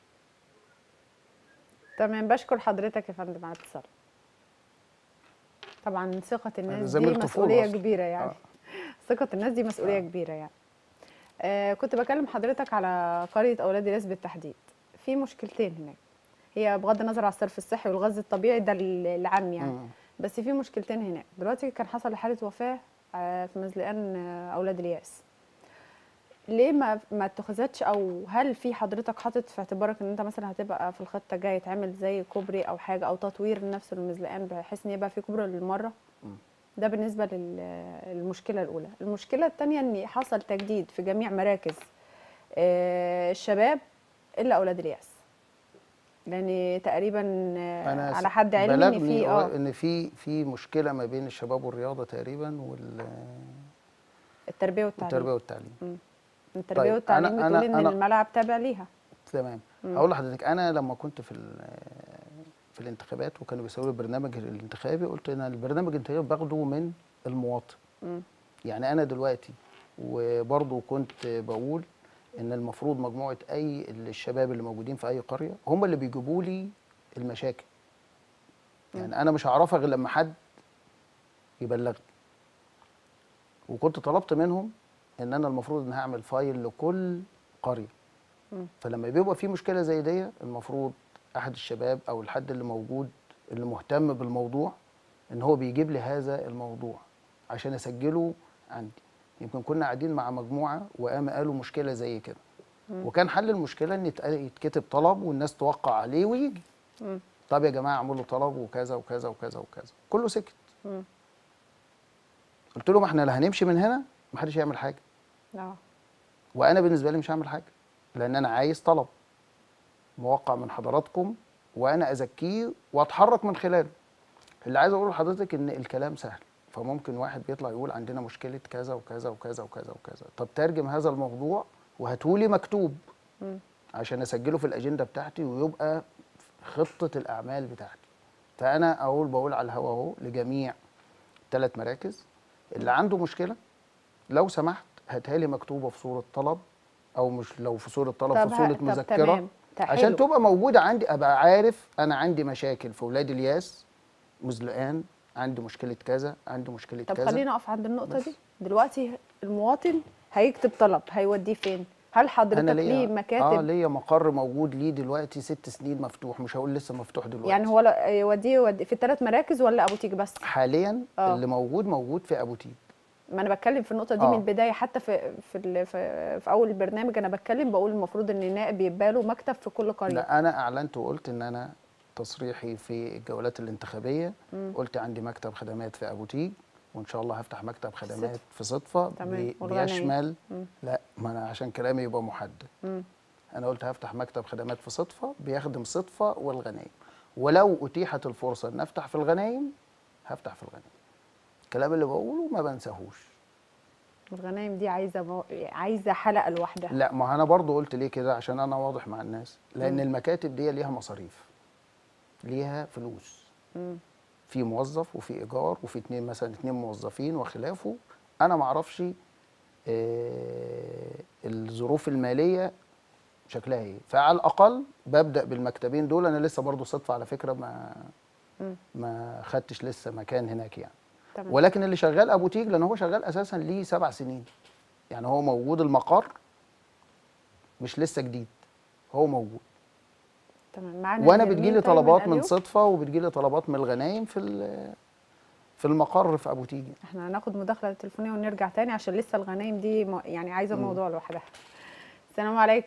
S1: تمام بشكر حضرتك يا فندم على الاتصال طبعا ثقه
S2: أنا
S1: الناس
S2: زميل
S1: دي
S2: طفولة
S1: مسؤوليه
S2: أصلاً.
S1: كبيره يعني
S2: آه.
S1: ثقه الناس دي مسؤوليه كبيره يعني آه كنت بكلم حضرتك على قريه اولاد الياس بالتحديد في مشكلتين هناك هي بغض النظر على الصرف الصحي والغاز الطبيعي ده العام يعني
S2: مم.
S1: بس في مشكلتين هناك دلوقتي كان حصل حاله وفاه آه، في مزلقان آه، اولاد الياس ليه ما ما اتخذتش او هل في حضرتك حاطط في اعتبارك ان انت مثلا هتبقى في الخطه الجايه تعمل زي كوبري او حاجه او تطوير نفس المزلقان بحيث ان يبقى في كوبري للمره ده بالنسبه لل- للمشكله الاولى المشكله الثانيه ان حصل تجديد في جميع مراكز آه، الشباب الا اولاد الياس لان تقريبا آه،
S2: انا
S1: على حد علمي ان
S2: بلغني
S1: في
S2: آه،
S1: اه
S2: ان في في مشكله ما بين الشباب والرياضه تقريبا
S1: التربيه والتعليم
S2: والتربيه والتعليم
S1: التربيه
S2: طيب،
S1: والتعليم
S2: أنا-
S1: بتقول
S2: أنا-
S1: ان
S2: أنا-
S1: الملعب تابع ليها
S2: تمام هقول لحضرتك انا لما كنت في ال- في الانتخابات وكانوا بيسووا لي البرنامج الانتخابي قلت انا البرنامج الانتخابي باخده من المواطن يعني انا دلوقتي وبرضه كنت بقول ان المفروض مجموعه اي الشباب اللي موجودين في اي قريه هم اللي بيجيبوا لي المشاكل يعني انا مش هعرفها غير لما حد يبلغني وكنت طلبت منهم ان انا المفروض ان هعمل فايل لكل قريه فلما بيبقى في مشكله زي دي المفروض احد الشباب او الحد اللي موجود اللي مهتم بالموضوع ان هو بيجيب لي هذا الموضوع عشان اسجله عندي يمكن كنا قاعدين مع مجموعه وقام قالوا مشكله زي كده وكان حل المشكله ان يتق- يتكتب طلب والناس توقع عليه ويجي
S1: مم.
S2: طب يا جماعه اعملوا طلب وكذا وكذا وكذا وكذا كله سكت
S1: مم.
S2: قلت له ما احنا لا هنمشي من هنا محدش يعمل حاجه
S1: اه
S2: وانا بالنسبه لي مش هعمل حاجه لان انا عايز طلب موقع من حضراتكم وانا ازكيه واتحرك من خلاله اللي عايز اقوله لحضرتك ان الكلام سهل فممكن واحد بيطلع يقول عندنا مشكله كذا وكذا وكذا وكذا وكذا طب ترجم هذا الموضوع وهاتولي مكتوب
S1: مم.
S2: عشان اسجله في الاجنده بتاعتي ويبقى خطه الاعمال بتاعتي فانا اقول بقول على الهوا اهو لجميع ثلاث مراكز اللي عنده مشكله لو سمحت هاتها لي مكتوبه في صوره طلب او مش لو في صوره طلب
S1: طب
S2: في
S1: ه-
S2: صوره
S1: طب
S2: مذكره
S1: تمام. تا-
S2: عشان
S1: حلو.
S2: تبقى موجوده عندي ابقى عارف انا عندي مشاكل في ولاد الياس مزلقان عندي مشكله كذا عندي مشكله
S1: طب
S2: كذا
S1: خلينا اقف عند النقطه
S2: بس.
S1: دي دلوقتي المواطن هيكتب طلب هيوديه فين هل حضرتك
S2: انا
S1: ليه
S2: ليا
S1: مكاتب
S2: اه ليا مقر موجود ليه دلوقتي ست سنين مفتوح مش هقول لسه مفتوح دلوقتي
S1: يعني هو لا- يوديه يوديه في الثلاث مراكز ولا ابو تيج بس
S2: حاليا
S1: آه.
S2: اللي موجود موجود في ابو تيج
S1: ما انا بتكلم في النقطه دي
S2: آه.
S1: من البدايه حتى في في ال- في, في اول البرنامج انا بتكلم بقول المفروض ان النائب يبقى له مكتب في كل قريه
S2: لا انا اعلنت وقلت ان انا تصريحي في الجولات الانتخابيه قلت عندي مكتب خدمات في ابو تيج وان شاء الله هفتح مكتب خدمات في صدفه
S1: تمام.
S2: بي-
S1: والغنايم.
S2: بيشمل
S1: مم.
S2: لا ما انا عشان كلامي يبقى محدد
S1: مم.
S2: انا قلت هفتح مكتب خدمات في صدفه بيخدم صدفه والغنايم ولو اتيحت الفرصه ان افتح في الغنايم هفتح في الغنايم الكلام اللي بقوله ما بنساهوش
S1: الغنايم دي عايزه مو... عايزه حلقه لوحدها
S2: لا ما انا برضو قلت ليه كده عشان انا واضح مع الناس لان
S1: مم.
S2: المكاتب دي ليها مصاريف ليها فلوس
S1: مم.
S2: في موظف وفي ايجار وفي اتنين مثلا اتنين موظفين وخلافه انا ما اعرفش آه الظروف الماليه شكلها ايه فعلى الاقل ببدا بالمكتبين دول انا لسه برضو صدفه على فكره ما
S1: مم.
S2: ما خدتش لسه مكان هناك يعني
S1: تمام
S2: ولكن اللي شغال ابو تيج لان هو شغال اساسا ليه سبع سنين يعني هو موجود المقر مش لسه جديد هو موجود
S1: تمام معانا
S2: وانا
S1: نرمين
S2: بتجيلي
S1: طيب
S2: طلبات من
S1: أليو؟
S2: صدفه وبتجيلي طلبات من الغنايم في ال- في المقر في ابو تيج
S1: احنا هناخد مداخله تليفونيه ونرجع تاني عشان لسه الغنايم دي م- يعني عايزه
S2: مم.
S1: موضوع لوحدها السلام عليكم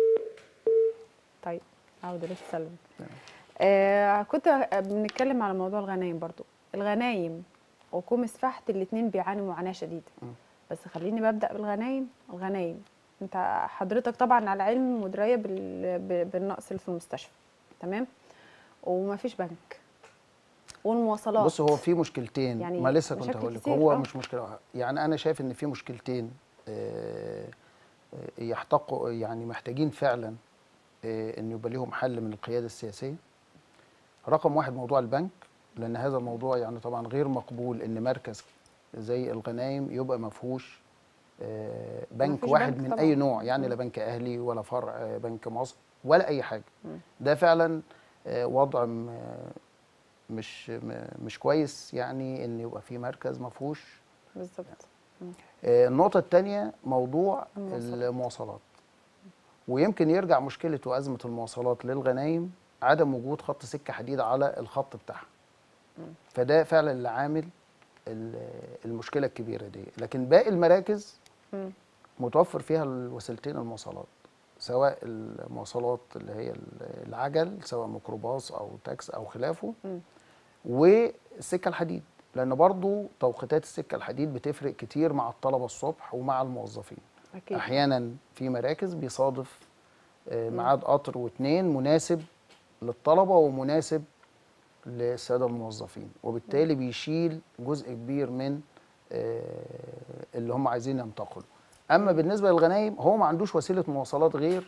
S1: طيب عودة للسلم آه كنت بنتكلم على موضوع الغنايم برضو الغنايم وكومس فحت الاتنين بيعانوا معاناه شديده
S2: مم.
S1: بس خليني ببدا بالغنايم الغنايم انت حضرتك طبعا على علم مدريه بال... ب- بالنقص اللي في المستشفى تمام ومفيش بنك والمواصلات
S2: بص هو في مشكلتين
S1: يعني
S2: ما لسه كنت
S1: مشاكل
S2: هقول لك
S1: كتير،
S2: هو
S1: آه.
S2: مش مشكله واحدة. يعني انا شايف ان في مشكلتين آه، آه، يحتقوا يعني محتاجين فعلا آه، ان يبقى ليهم حل من القياده السياسيه رقم واحد موضوع البنك لان هذا الموضوع يعني طبعا غير مقبول ان مركز زي الغنايم يبقى ما فيهوش آه، بنك
S1: مفيش
S2: واحد
S1: بنك
S2: من
S1: طبعاً.
S2: اي نوع يعني
S1: مم.
S2: لا بنك اهلي ولا فرع آه، بنك مصر ولا اي حاجه
S1: مم.
S2: ده فعلا آه، وضع م- مش م- مش كويس يعني ان يبقى في مركز ما فيهوش
S1: بالظبط مم.
S2: آه، النقطة الثانية موضوع
S1: المواصلات.
S2: المواصلات ويمكن يرجع مشكلة وأزمة المواصلات للغنايم عدم وجود خط سكة حديد على الخط بتاعها فده فعلا اللي عامل ال- المشكلة الكبيرة دي لكن باقي المراكز
S1: مم.
S2: متوفر فيها الوسيلتين المواصلات سواء المواصلات اللي هي ال- العجل سواء ميكروباص أو تاكس أو خلافه
S1: مم.
S2: والسكة الحديد لأن برضو توقيتات السكة الحديد بتفرق كتير مع الطلبة الصبح ومع الموظفين
S1: اكيد
S2: احيانا في مراكز بيصادف آه، ميعاد قطر واتنين مناسب للطلبه ومناسب للساده الموظفين وبالتالي بيشيل جزء كبير من آه، اللي هم عايزين ينتقلوا اما بالنسبه للغنايم هو ما عندوش وسيله مواصلات غير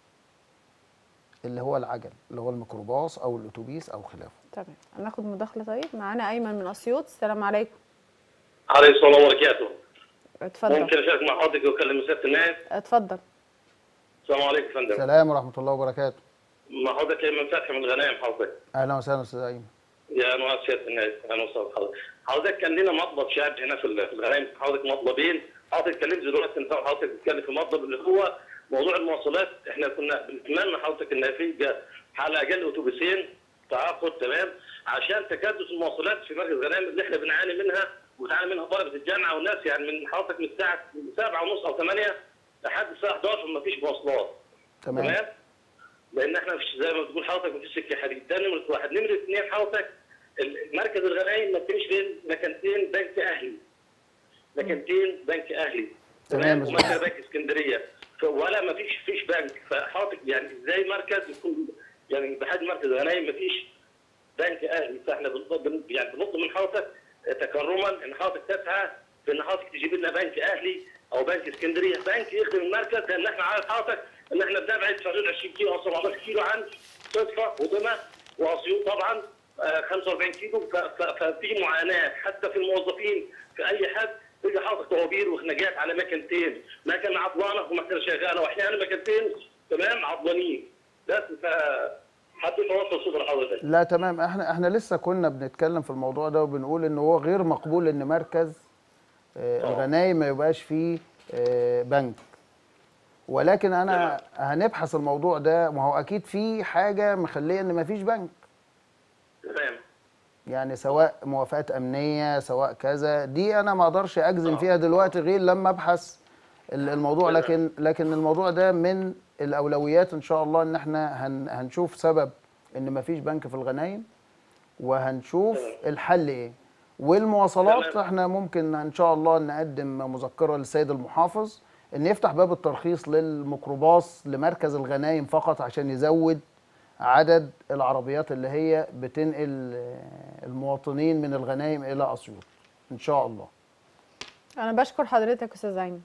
S2: اللي هو العجل اللي هو الميكروباص او الاتوبيس او خلافه
S1: تمام هناخد مداخله طيب معانا ايمن من اسيوط السلام عليكم
S4: عليه الصلاه وبركاته
S1: اتفضل
S4: ممكن اشارك مع حضرتك واكلم سياده النائب
S1: اتفضل
S4: السلام عليكم يا فندم
S2: السلام ورحمه الله وبركاته
S4: مع حضرتك ايمن فتحي من الغنايم حضرتك
S2: اهلا وسهلا استاذ ايمن
S4: يا انواع سياده النائب اهلا وسهلا حضرتك حضرتك كان لنا مطلب شاب هنا في ال- في الغنايم حضرتك مطلبين حضرتك اتكلمت دلوقتي انت حضرتك بتتكلم في مطلب اللي هو موضوع المواصلات احنا كنا بنتمنى حضرتك ان في جا- على الاقل اتوبيسين تعاقد تمام عشان تكدس المواصلات في مركز غنايم اللي احنا بنعاني منها
S5: وبتعاني منها طلبه الجامعه والناس يعني من حضرتك من الساعه 7 ونص او 8 لحد الساعه 11 ما فيش مواصلات
S2: تمام
S5: تمام لان احنا مش زي ما بتقول حضرتك مفيش سكه حديد ده نمره واحد نمره اثنين حضرتك ال- مركز الغنايم ما بتمشي بين مكانتين بنك اهلي مكانتين بنك اهلي
S2: تمام.
S5: ومركز بنك اسكندريه ف- ولا ما فيش فيش بنك فحضرتك يعني ازاي مركز يكون يعني بحجم مركز الغنايم ما فيش بنك اهلي فاحنا بنطلب بن- يعني بنطلب من حضرتك تكرما ان حضرتك تسعى في ان حضرتك تجيب لنا بنك اهلي او بنك اسكندريه بنك يخدم المركز لان احنا عارف حضرتك ان احنا بنبعد في حدود 20 كيلو او 17 كيلو عن صدفه ودمى واسيوط طبعا آه، 45 كيلو ف- ف- ففي معاناه حتى في الموظفين في اي حد تيجي حاطط طوابير وخناجات على مكانتين مكان عطلانه ومكان شغاله واحيانا مكانتين تمام عطلانين بس ف حبيت اوصل صوت لحضرتك
S2: لا تمام احنا احنا لسه كنا بنتكلم في الموضوع ده وبنقول ان هو غير مقبول ان مركز آه، الغنايم ما يبقاش فيه آه، بنك ولكن انا هنبحث الموضوع ده ما هو اكيد في حاجه مخليه ان ما فيش بنك
S5: تمام
S2: يعني سواء موافقات امنيه سواء كذا دي انا ما اقدرش اجزم فيها دلوقتي غير لما ابحث ال- الموضوع لكن لكن الموضوع ده من الاولويات ان شاء الله ان احنا هن هنشوف سبب ان ما فيش بنك في الغنايم وهنشوف الحل ايه والمواصلات
S5: تمام.
S2: احنا ممكن ان شاء الله نقدم مذكره للسيد المحافظ ان يفتح باب الترخيص للميكروباص لمركز الغنايم فقط عشان يزود عدد العربيات اللي هي بتنقل آه، المواطنين من الغنايم الى اسيوط ان شاء الله
S1: انا بشكر حضرتك استاذ ايمن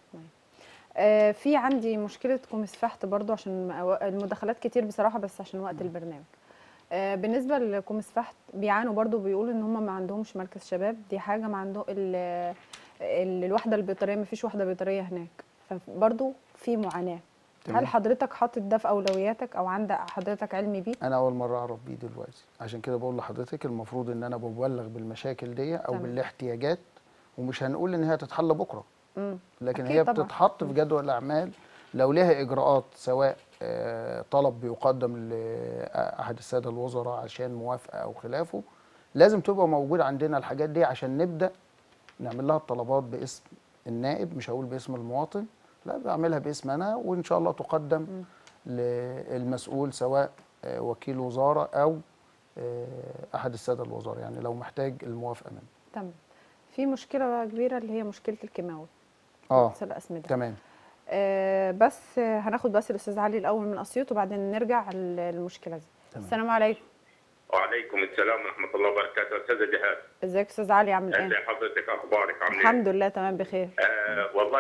S1: آه في عندي مشكله كوميس فحت برضو عشان أو- المداخلات كتير بصراحه بس عشان وقت البرنامج آه بالنسبه لكوميس فحت بيعانوا برضو بيقولوا ان هم ما عندهمش مركز شباب دي حاجه ما عندهم ال- ال- الوحده البيطريه ما فيش وحده بيطريه هناك فبرضو في معاناه
S2: تمام.
S1: هل حضرتك حاطط ده في اولوياتك او عندك حضرتك علم بيه
S2: انا اول مره اعرف بيه دلوقتي عشان كده بقول لحضرتك المفروض ان انا ببلغ بالمشاكل دي او
S1: تمام.
S2: بالاحتياجات ومش هنقول ان هي تتحل بكره
S1: مم.
S2: لكن
S1: أكيد
S2: هي
S1: طبعاً.
S2: بتتحط في جدول الاعمال لو لها اجراءات سواء آه، طلب بيقدم لاحد الساده الوزراء عشان موافقه او خلافه لازم تبقى موجود عندنا الحاجات دي عشان نبدا نعمل لها الطلبات باسم النائب مش هقول باسم المواطن لا بعملها باسم انا وان شاء الله تقدم للمسؤول سواء آه، وكيل وزاره او آه، احد الساده الوزراء يعني لو محتاج الموافقه منه
S1: تمام في مشكله بقى كبيره اللي هي مشكله الكيماوي
S2: اه
S1: غسل الاسمده
S2: تمام
S1: آه بس آه، هناخد بس الاستاذ علي الاول من اسيوط وبعدين نرجع للمشكله دي
S2: تمام.
S1: السلام عليكم
S3: وعليكم السلام ورحمه الله وبركاته استاذه جهاد
S1: ازيك استاذ علي عامل
S3: ازي
S1: ايه
S3: حضرتك اخبارك عامل ايه؟
S1: الحمد لله تمام بخير
S3: آه والله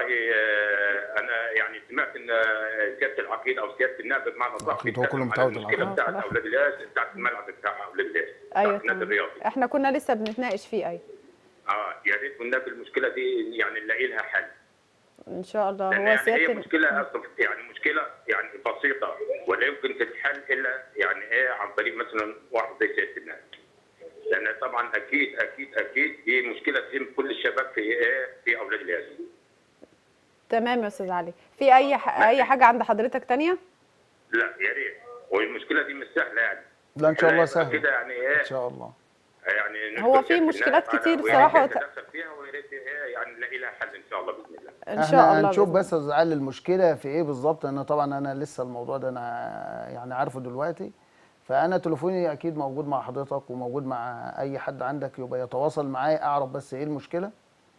S3: آه انا يعني سمعت ان آه، سياده العقيد او سياده النائب بمعنى صح
S2: العقيد هو كله
S3: بيتكلم على
S2: متعود
S3: المشكله
S1: العقيد.
S3: بتاعت
S1: آه،
S3: اولاد الناس بتاعت الملعب بتاع اولاد الناس
S1: ايوه
S3: بتاعت النادي
S1: تمام
S3: الرياضي
S1: احنا كنا لسه بنتناقش فيه ايوه
S3: اه يا ريت والنبي المشكله دي يعني نلاقي لها حل
S1: ان شاء الله
S3: لان
S1: هو
S3: يعني هي
S1: سياده
S3: مشكله أصلاً يعني مشكله يعني بسيطه ولا يمكن تتحل الا يعني ايه عن طريق مثلا واحد زي سياده النائب لان طبعا اكيد اكيد اكيد دي مشكله تهم كل الشباب في ايه في اولاد الياسين
S1: تمام يا استاذ علي في اي ح... اي حاجه عند حضرتك تانية
S3: لا يا ريت والمشكله دي مش سهله يعني
S2: لا ان شاء الله
S3: يبقى
S2: سهل
S3: كده يعني ايه
S2: ان شاء الله
S3: يعني
S1: هو
S3: نشكر
S1: في
S3: سيادة
S1: مشكلات
S3: النائب
S1: كتير
S3: على-
S1: بصراحة
S3: ويا ريت
S1: وت-
S3: نتدخل فيها ويا ريت إيه يعني نلاقي لها حل ان شاء الله باذن الله
S1: ان
S2: احنا
S1: شاء الله
S2: هنشوف
S1: بإذن
S2: بس يا أستاذ علي المشكله في ايه بالظبط انا طبعا انا لسه الموضوع ده انا يعني عارفه دلوقتي فانا تليفوني اكيد موجود مع حضرتك وموجود مع اي حد عندك يبقى يتواصل معايا اعرف بس ايه المشكله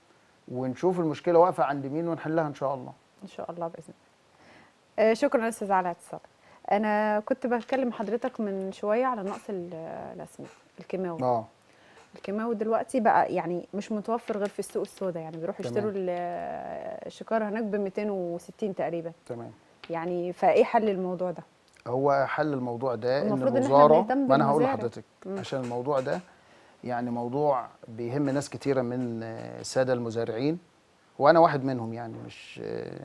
S2: ونشوف المشكله واقفه عند مين ونحلها ان شاء الله
S1: ان شاء الله باذن الله آه، شكرا يا استاذ علي اتصال انا كنت بتكلم حضرتك من شويه على نقص ال- الاسمده الكيماوي
S2: اه
S1: الكيماوي دلوقتي بقى يعني مش متوفر غير في السوق السوداء يعني بيروحوا
S2: تمام.
S1: يشتروا ال- الشكاره هناك ب 260 تقريبا
S2: تمام
S1: يعني فايه حل الموضوع ده
S2: هو حل الموضوع ده ان
S1: المفروض إن إحنا
S2: الوزاره
S1: بنهتم
S2: ما انا هقول
S1: بالمزارع.
S2: لحضرتك عشان الموضوع ده يعني موضوع بيهم ناس كتيره من آه، الساده المزارعين وانا واحد منهم يعني مش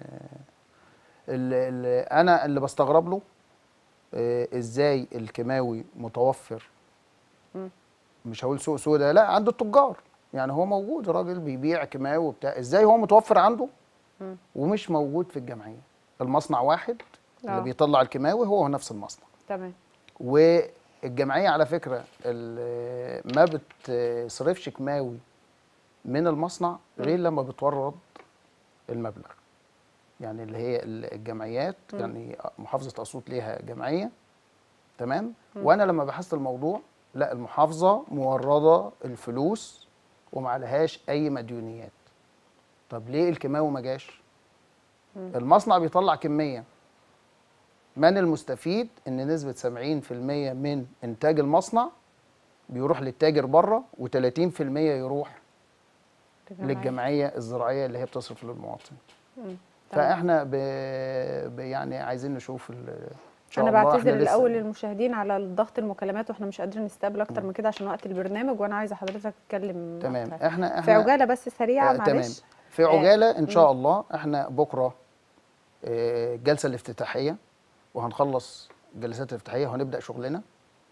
S2: اللي اللي انا اللي بستغرب له آه، ازاي الكيماوي متوفر مش هقول سوق سودا لا عند التجار يعني هو موجود راجل بيبيع كيماوي وبتاع ازاي هو متوفر عنده ومش موجود في الجمعيه المصنع واحد اللي
S1: آه.
S2: بيطلع الكيماوي هو نفس المصنع
S1: تمام
S2: والجمعيه على فكره ال- ما بتصرفش كيماوي من المصنع غير لما بتورد المبلغ يعني اللي هي الجمعيات يعني محافظه اسيوط ليها جمعيه تمام وانا لما بحثت الموضوع لا المحافظه مورده الفلوس وما عليهاش اي مديونيات طب ليه الكيماوي ما جاش المصنع بيطلع كميه من المستفيد ان نسبه 70% من انتاج المصنع بيروح للتاجر بره و30% يروح للجمعيه الزراعيه اللي هي بتصرف للمواطن
S1: تمام.
S2: فاحنا ب... ب... يعني عايزين نشوف ال... ان شاء
S1: انا
S2: الله
S1: بعتذر
S2: احنا لسه-
S1: الاول للمشاهدين على ضغط المكالمات واحنا مش قادرين نستقبل اكتر من كده عشان وقت البرنامج وانا عايزه حضرتك تتكلم
S2: تمام
S1: أكتر.
S2: احنا احنا
S1: في عجاله بس سريعه
S2: آه، تمام
S1: معلش
S2: في
S1: آه،
S2: عجاله ان شاء الله احنا بكره آه، الجلسه الافتتاحيه وهنخلص الجلسات الافتتاحيه وهنبدا شغلنا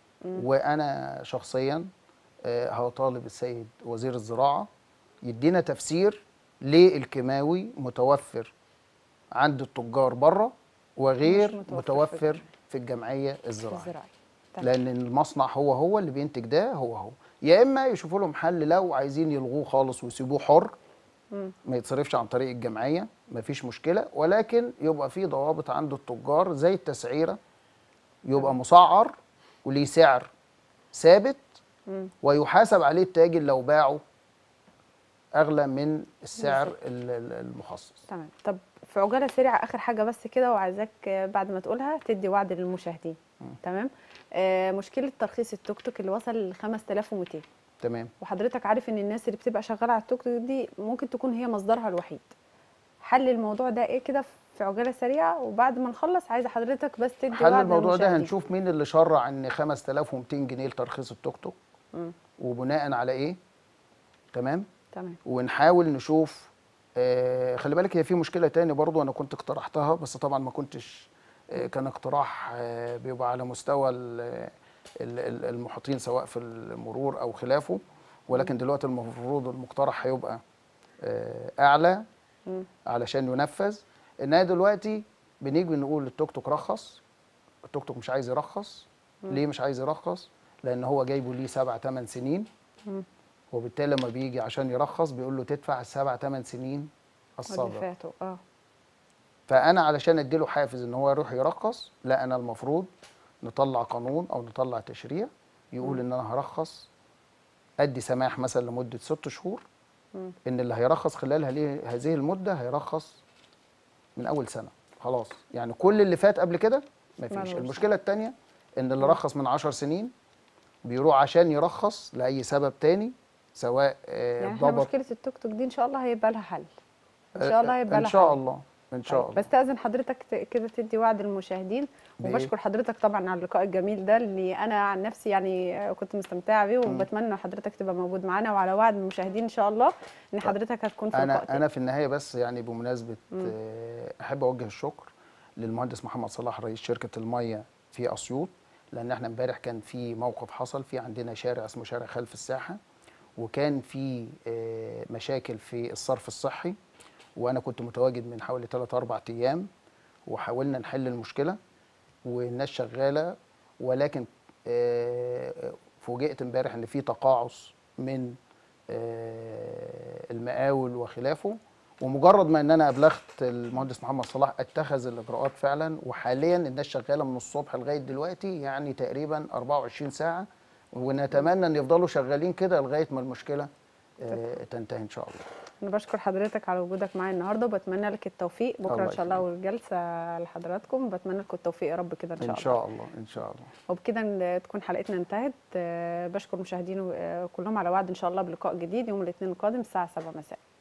S2: وانا شخصيا آه، هطالب السيد وزير الزراعه يدينا تفسير ليه الكيماوي متوفر عند التجار بره وغير
S1: مش متوفر
S2: متوفر,
S1: في
S2: في الجمعيه الزراعيه
S1: الزراعي تمام.
S2: لان المصنع هو هو اللي بينتج ده هو هو يا اما يشوفوا لهم حل لو عايزين يلغوه خالص ويسيبوه حر ما يتصرفش عن طريق الجمعيه مفيش مشكله ولكن يبقى في ضوابط عند التجار زي التسعيره يبقى مسعر وليه سعر ثابت ويحاسب عليه التاجر لو باعه اغلى من السعر ال- ال- المخصص
S1: تمام طب في عجاله سريعه اخر حاجه بس كده وعايزاك آه، بعد ما تقولها تدي وعد للمشاهدين تمام آه مشكله ترخيص التوك توك اللي وصل ل 5200
S2: تمام
S1: وحضرتك عارف ان الناس اللي بتبقى شغاله على التوك توك دي ممكن تكون هي مصدرها الوحيد حل الموضوع ده ايه كده في عجاله سريعه وبعد ما نخلص عايزه حضرتك بس تدي
S2: حل
S1: وعد
S2: الموضوع ده
S1: للمشاهدين.
S2: هنشوف مين اللي شرع ان 5200 جنيه لترخيص التوك توك وبناء على ايه تمام
S1: تمام
S2: ونحاول نشوف آه خلي بالك هي في مشكله تاني برضو انا كنت اقترحتها بس طبعا ما كنتش آه كان اقتراح آه بيبقى على مستوى ال- ال- ال- المحيطين سواء في المرور او خلافه ولكن دلوقتي المفروض المقترح هيبقى آه اعلى علشان ينفذ انها دلوقتي بنيجي نقول التوك توك رخص التوك توك مش عايز يرخص ليه مش عايز يرخص لان هو جايبه ليه سبع ثمان سنين وبالتالي لما بيجي عشان يرخص بيقول له تدفع السبع ثمان سنين
S1: اللي
S2: السابقه
S1: فاتوا اه
S2: فانا علشان اديله حافز ان هو يروح يرخص لا انا المفروض نطلع قانون او نطلع تشريع يقول ان انا هرخص ادي سماح مثلا لمده ست شهور ان اللي هيرخص خلال هذه هذه المده هيرخص من اول سنه خلاص يعني كل اللي فات قبل كده مفيش
S1: ملوش.
S2: المشكله الثانيه ان اللي رخص من عشر سنين بيروح عشان يرخص لاي سبب تاني سواء آه،
S1: يعني احنا
S2: ضبط
S1: مشكله التوك توك دي ان شاء الله هيبقى لها حل ان شاء الله هيبقى
S2: ان
S1: لها
S2: شاء
S1: حل.
S2: الله ان شاء
S1: طيب،
S2: الله
S1: بستأذن حضرتك ت- كده تدي وعد للمشاهدين
S2: بإيه؟
S1: وبشكر حضرتك طبعا على اللقاء الجميل ده اللي انا عن نفسي يعني كنت مستمتعه بيه وبتمنى حضرتك تبقى موجود معانا وعلى وعد من المشاهدين ان شاء الله ان حضرتك هتكون في لقاء
S2: انا
S1: تاني.
S2: انا في النهايه بس يعني بمناسبه آه، احب اوجه الشكر للمهندس محمد صلاح رئيس شركه الميه في اسيوط لان احنا امبارح كان في موقف حصل في عندنا شارع اسمه شارع خلف الساحه وكان في آه، مشاكل في الصرف الصحي وانا كنت متواجد من حوالي 3 4 ايام وحاولنا نحل المشكله والناس شغاله ولكن آه، فوجئت امبارح ان في تقاعس من آه، المقاول وخلافه ومجرد ما ان انا ابلغت المهندس محمد صلاح اتخذ الاجراءات فعلا وحاليا الناس شغاله من الصبح لغايه دلوقتي يعني تقريبا 24 ساعه ونتمنى ان يفضلوا شغالين كده لغايه ما المشكله آه، تنتهي ان شاء الله
S1: انا بشكر حضرتك على وجودك معايا النهارده وبتمنى لك التوفيق بكره
S2: الله
S1: ان شاء الله
S2: يخليك.
S1: والجلسه لحضراتكم بتمنى لكم التوفيق يا رب كده ان شاء
S2: ان
S1: الله
S2: شاء الله ان شاء الله
S1: وبكده ن- تكون حلقتنا انتهت آه، بشكر مشاهدينا آه، كلهم على وعد ان شاء الله بلقاء جديد يوم الاثنين القادم الساعه 7 مساء